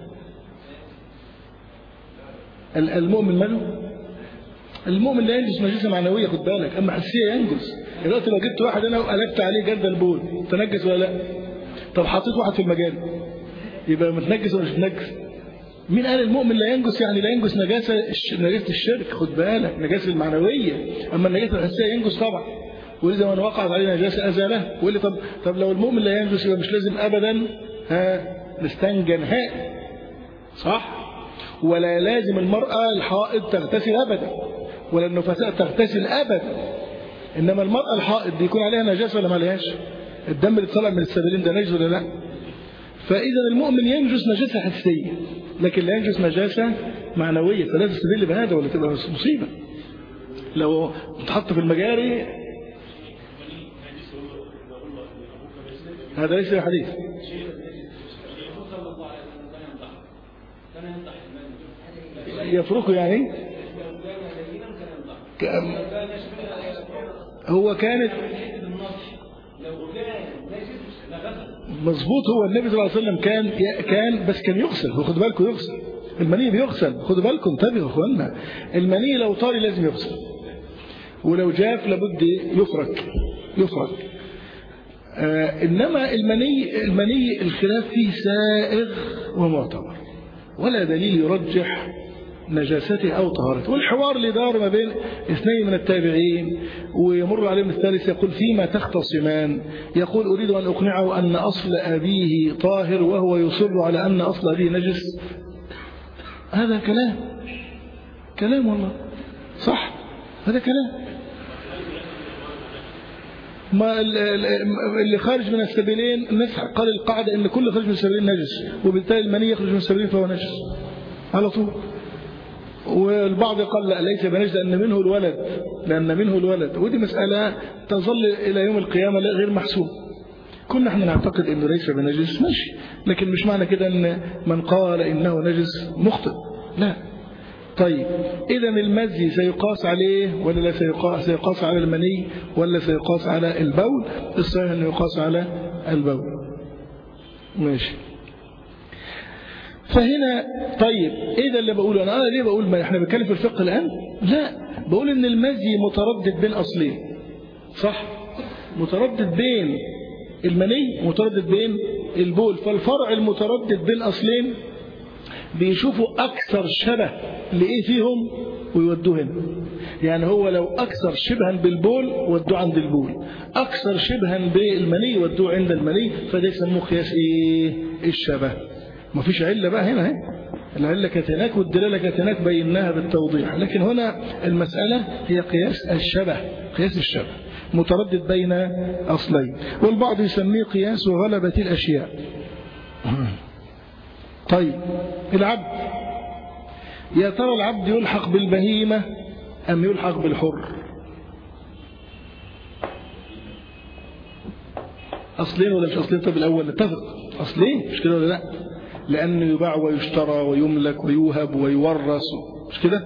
المؤمن ماله المؤمن لا ينجس نجاسه معنويه خد بالك اما حسيه ينجس دلوقتي لو جبت واحد انا وقلبت عليه جلد البول تنجس ولا لا طب حطيت واحد في المجال يبقى متنجس ولا مش متنجس مين قال المؤمن لا ينجس يعني لا ينجس نجاسه نجاسه الشرك خد بالك نجاسه المعنويه اما النجاسه الحسيه ينجس طبعا واذا من وقعت عليه نجاسه ازالها ويقول لي طب طب لو المؤمن لا ينجس يبقى مش لازم ابدا ها نستنجى نهائي صح ولا لازم المرأة الحائض تغتسل أبدا ولا النفساء تغتسل أبدا إنما المرأة الحائض بيكون عليها نجاسة ولا ما عليهاش الدم اللي طالع من السبيلين ده نجس ولا لا فإذا المؤمن ينجس نجاسة حسية لكن لا ينجس نجاسة معنوية فلا تستدل بهذا ولا تبقى مصيبة لو تحط في المجاري هذا ليس حديث يفرقه يعني هو كانت مظبوط هو النبي صلى الله عليه وسلم كان كان بس كان يغسل خد بالكم يغسل المني بيغسل خدوا بالكم انتبهوا يا اخوانا المني لو طاري لازم يغسل ولو جاف لابد يفرك يفرك آه انما المني المني الخلاف فيه سائغ ومعتبر ولا دليل يرجح نجاسته أو طهارته والحوار اللي دار ما بين اثنين من التابعين ويمر عليهم الثالث يقول فيما تختصمان يقول أريد أن أقنعه أن أصل أبيه طاهر وهو يصر على أن أصل أبيه نجس هذا كلام كلام والله صح هذا كلام ما اللي خارج من السبيلين الناس قال القاعدة ان كل خارج من السبيلين نجس وبالتالي المني يخرج من السبيلين فهو نجس على طول والبعض قال لا ليس بنجس لأن منه الولد لأن منه الولد ودي مسألة تظل إلى يوم القيامة غير محسوب كنا احنا نعتقد انه ليس بنجس ماشي لكن مش معنى كده ان من قال انه نجس مخطئ لا طيب اذا المزي سيقاس عليه ولا لا سيقاس سيقاس على المني ولا سيقاس على البول الصحيح انه يقاس على البول ماشي فهنا طيب ايه ده اللي بقوله انا, أنا ليه بقول ما احنا بنتكلم في الفقه الان لا بقول ان المزي متردد بين اصلين صح متردد بين المني متردد بين البول فالفرع المتردد بين اصلين بيشوفوا اكثر شبه لايه فيهم ويودوه هنا يعني هو لو اكثر شبها بالبول ودوه عند البول اكثر شبها بالمني ودوه عند المني فده يسموه قياس ايه الشبه ما فيش علة بقى هنا اهي العلة كانت هناك والدلالة كانت هناك بيناها بالتوضيح لكن هنا المسألة هي قياس الشبه قياس الشبه متردد بين أصلين والبعض يسميه قياس غلبة الأشياء طيب العبد يا ترى العبد يلحق بالبهيمة أم يلحق بالحر أصلين ولا مش أصلين طب الأول نتفق أصلين مش كده ولا لا لأنه يباع ويشترى ويملك ويوهب ويورث مش كده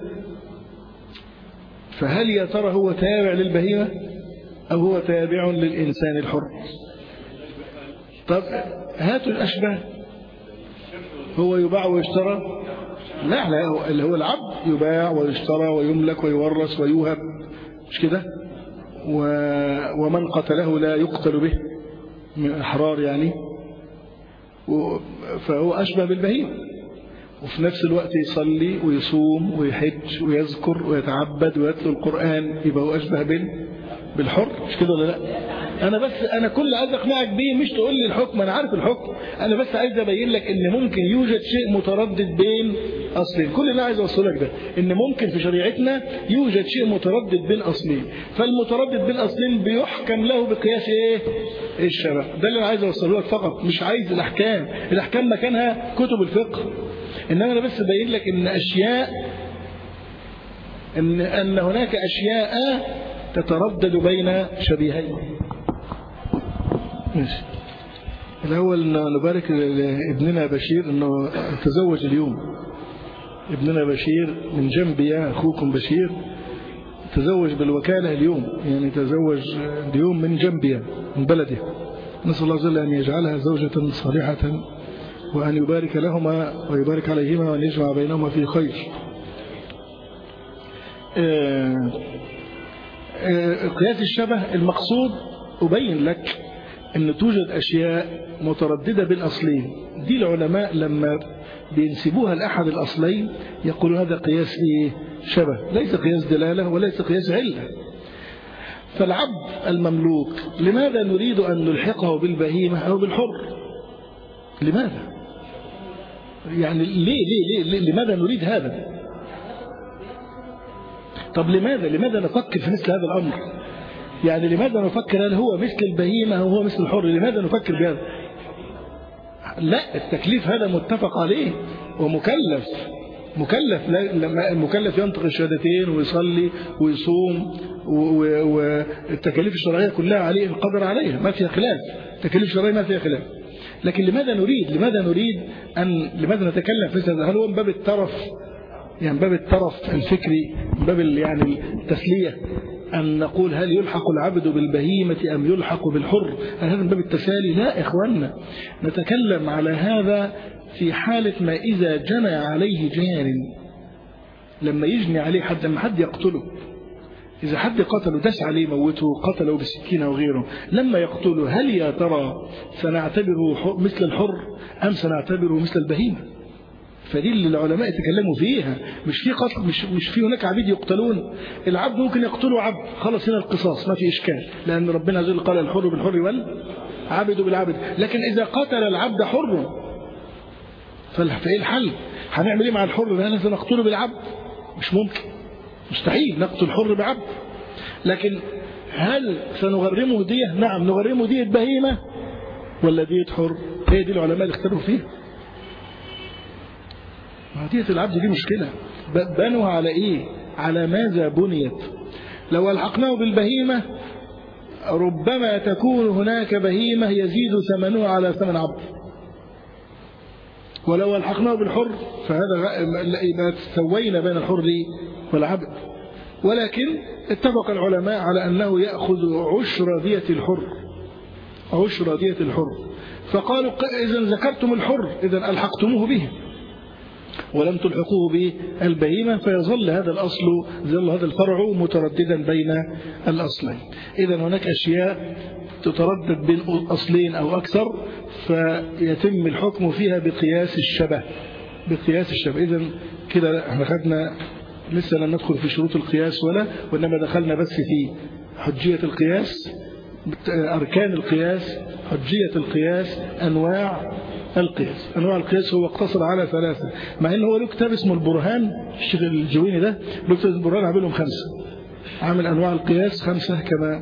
فهل يا ترى هو تابع للبهيمة أو هو تابع للإنسان الحر طب هاتوا الأشباه هو يباع ويشترى لا لا اللي هو العبد يباع ويشترى ويملك ويورث ويوهب مش كده و... ومن قتله لا يقتل به من الأحرار يعني و... فهو أشبه بالبهيم وفي نفس الوقت يصلي ويصوم ويحج ويذكر ويتعبد ويتلو القرآن يبقى هو أشبه بال... بالحر مش كده ولا لا انا بس انا كل عايز اقنعك بيه مش تقول لي الحكم انا عارف الحكم انا بس عايز ابين لك ان ممكن يوجد شيء متردد بين اصلين كل اللي عايز اوصله لك ده ان ممكن في شريعتنا يوجد شيء متردد بين اصلين فالمتردد بين اصلين بيحكم له بقياس ايه الشرع ده اللي انا عايز اوصله لك فقط مش عايز الاحكام الاحكام مكانها كتب الفقه انما انا بس بين لك ان اشياء ان ان هناك اشياء تتردد بين شبيهين ماشي الأول نبارك لابننا بشير أنه تزوج اليوم ابننا بشير من جنبي أخوكم بشير تزوج بالوكالة اليوم يعني تزوج اليوم من جنبي من بلده نسأل الله جل أن يجعلها زوجة صالحة وأن يبارك لهما ويبارك عليهما وأن يجمع بينهما في خير قياس الشبه المقصود أبين لك أن توجد أشياء مترددة بين أصلين دي العلماء لما بينسبوها لأحد الأصلين يقولون هذا قياس إيه؟ شبه ليس قياس دلالة وليس قياس علة فالعبد المملوك لماذا نريد أن نلحقه بالبهيمة أو بالحر لماذا يعني ليه ليه ليه, ليه لماذا نريد هذا طب لماذا لماذا نفكر في مثل هذا الأمر يعني لماذا نفكر هل هو مثل البهيمة أو هو مثل الحر لماذا نفكر بهذا لا التكليف هذا متفق عليه ومكلف مكلف لما المكلف ينطق الشهادتين ويصلي ويصوم والتكاليف الشرعية كلها عليه القدر عليها ما فيها خلاف التكاليف الشرعية ما فيها خلاف لكن لماذا نريد لماذا نريد أن لماذا نتكلم في هذا هل هو من باب الترف يعني باب الترف الفكري باب يعني التسلية أن نقول هل يلحق العبد بالبهيمة أم يلحق بالحر هل هذا من باب التسالي لا إخواننا نتكلم على هذا في حالة ما إذا جنى عليه جار لما يجني عليه حد لما حد يقتله إذا حد قتله دس عليه موته قتله بسكينة وغيره لما يقتله هل يا ترى سنعتبره مثل الحر أم سنعتبره مثل البهيمة فدي اللي العلماء يتكلموا فيها مش في قتل مش مش في هناك عبيد يقتلون العبد ممكن يقتله عبد خلص هنا القصاص ما في اشكال لان ربنا عز وجل قال الحر بالحر والعبد بالعبد لكن اذا قتل العبد حر فايه الحل هنعمل ايه مع الحر هل سنقتله بالعبد مش ممكن مستحيل نقتل حر بعبد لكن هل سنغرمه دية نعم نغرمه دية بهيمة ولا دية حر هي دي العلماء اللي اختلفوا فيها دية العبد دي مشكلة بنوها على ايه على ماذا بنيت لو الحقناه بالبهيمة ربما تكون هناك بهيمة يزيد ثمنها على ثمن عبد ولو الحقناه بالحر فهذا يبقى سوينا بين الحر والعبد ولكن اتفق العلماء على أنه يأخذ عشر دية الحر عشر دية الحر فقالوا إذا ذكرتم الحر إذا ألحقتموه به ولم تلحقوه بالبهيمة فيظل هذا الأصل ظل هذا الفرع مترددا بين الأصلين إذا هناك أشياء تتردد بين أصلين أو أكثر فيتم الحكم فيها بقياس الشبه بقياس الشبه إذا كده احنا خدنا لسه لم ندخل في شروط القياس ولا وإنما دخلنا بس في حجية القياس أركان القياس حجية القياس أنواع القياس أنواع القياس هو اقتصر على ثلاثة مع أنه هو له كتاب اسمه البرهان الشيخ الجويني ده له كتاب البرهان عاملهم خمسة عامل أنواع القياس خمسة كما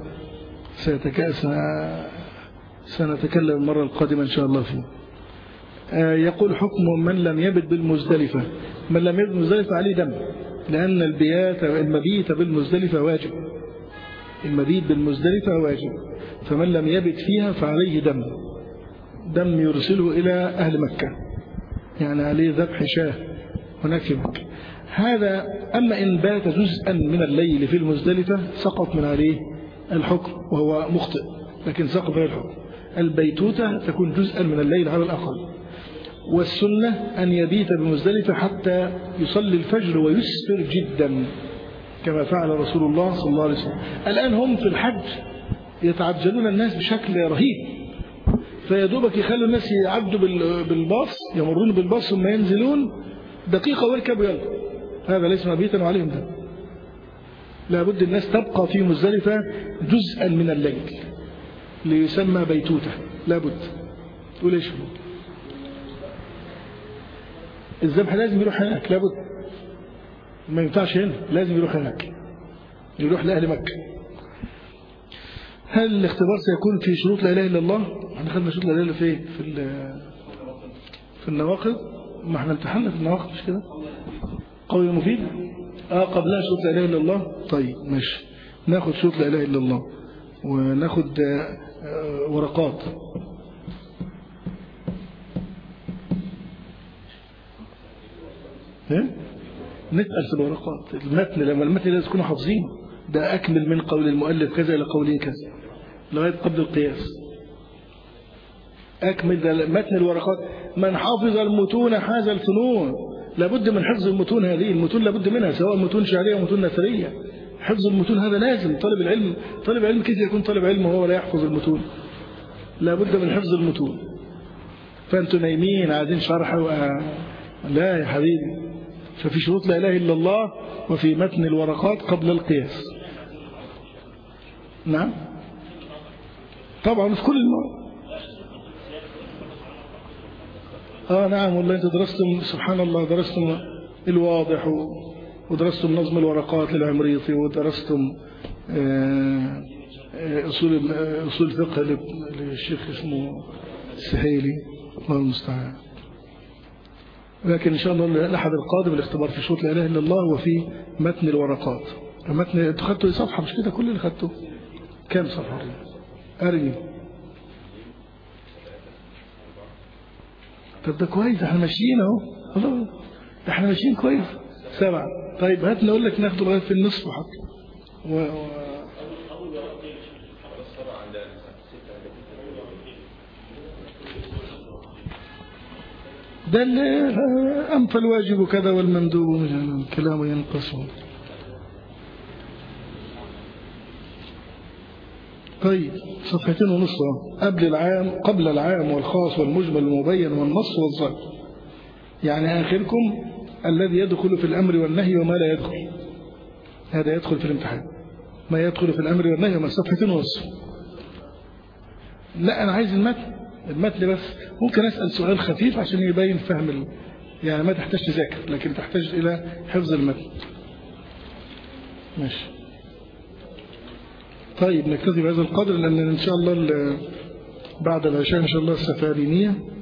سنتكلم المرة القادمة إن شاء الله فيه يقول حكم من لم يبت بالمزدلفة من لم يبت بالمزدلفة عليه دم لأن البيات المبيت بالمزدلفة واجب المبيت بالمزدلفة واجب فمن لم يبت فيها فعليه دم دم يرسله إلى أهل مكة يعني عليه ذبح شاه هناك في مكة هذا أما إن بات جزءا من الليل في المزدلفة سقط من عليه الحكم وهو مخطئ لكن سقط من الحكم البيتوتة تكون جزءا من الليل على الأقل والسنة أن يبيت بمزدلفة حتى يصلي الفجر ويسفر جدا كما فعل رسول الله صلى الله عليه وسلم الآن هم في الحج يتعجلون الناس بشكل رهيب فيدوبك يخلوا الناس يعدوا بالباص يمرون بالباص ثم ينزلون دقيقة ويركبوا يلا هذا ليس مبيتا وعليهم ده لابد الناس تبقى في مزدلفة جزءا من الليل ليسمى بيتوتة لابد تقول ايش الذبح لازم يروح هناك لابد ما ينفعش هنا لازم يروح هناك يروح لأهل مكة هل الاختبار سيكون في شروط لا إله إلا الله احنا خدنا شروط لا إله إلا في في في النواقض ما احنا امتحنا في النواقض مش كده قول مفيد اه قبلها شروط لا إله إلا الله طيب ماشي ناخد شروط لا إله إلا الله وناخد ورقات ايه نسأل في الورقات المتن لما المتن لازم تكونوا حافظين ده أكمل من قول المؤلف كذا إلى قوله كذا لغاية قبل القياس أكمل ده متن الورقات من حافظ المتون حاز الفنون لابد من حفظ المتون هذه المتون لابد منها سواء متون شعرية أو متون نثرية حفظ المتون هذا لازم طالب العلم طالب العلم كيف يكون طالب علم وهو لا يحفظ المتون لابد من حفظ المتون فأنتم نايمين عايزين شرح و... لا يا حبيبي ففي شروط لا إله إلا الله وفي متن الورقات قبل القياس نعم طبعا في كل المرة آه نعم والله أنت درستم سبحان الله درستم الواضح ودرستم نظم الورقات للعمريطي ودرستم أصول أصول الفقه للشيخ اسمه السهيلي الله المستعان لكن إن شاء الله الأحد القادم الاختبار في شروط لا إله إلا الله وفي متن الورقات متن انتوا خدتوا صفحة مش كده كل اللي خدتوه كام صفحة أرجي طب ده كويس احنا ماشيين اهو الله احنا ماشيين كويس سبعة طيب هات نقول لك ناخده لغايه في النصف حتى و... و... ده أنفى الواجب كذا والمندوب الكلام ينقص طيب صفحتين ونص قبل العام قبل العام والخاص والمجمل المبين والنص والظاهر يعني آخركم الذي يدخل في الأمر والنهي وما لا يدخل هذا يدخل في الامتحان ما يدخل في الأمر والنهي وما صفحتين ونص لا أنا عايز المتن المتن بس ممكن أسأل سؤال خفيف عشان يبين فهم ال... يعني ما تحتاج تذاكر لكن تحتاج إلى حفظ المتن ماشي طيب نكتفي بهذا القدر لأن إن شاء الله بعد العشاء إن شاء الله السفارينية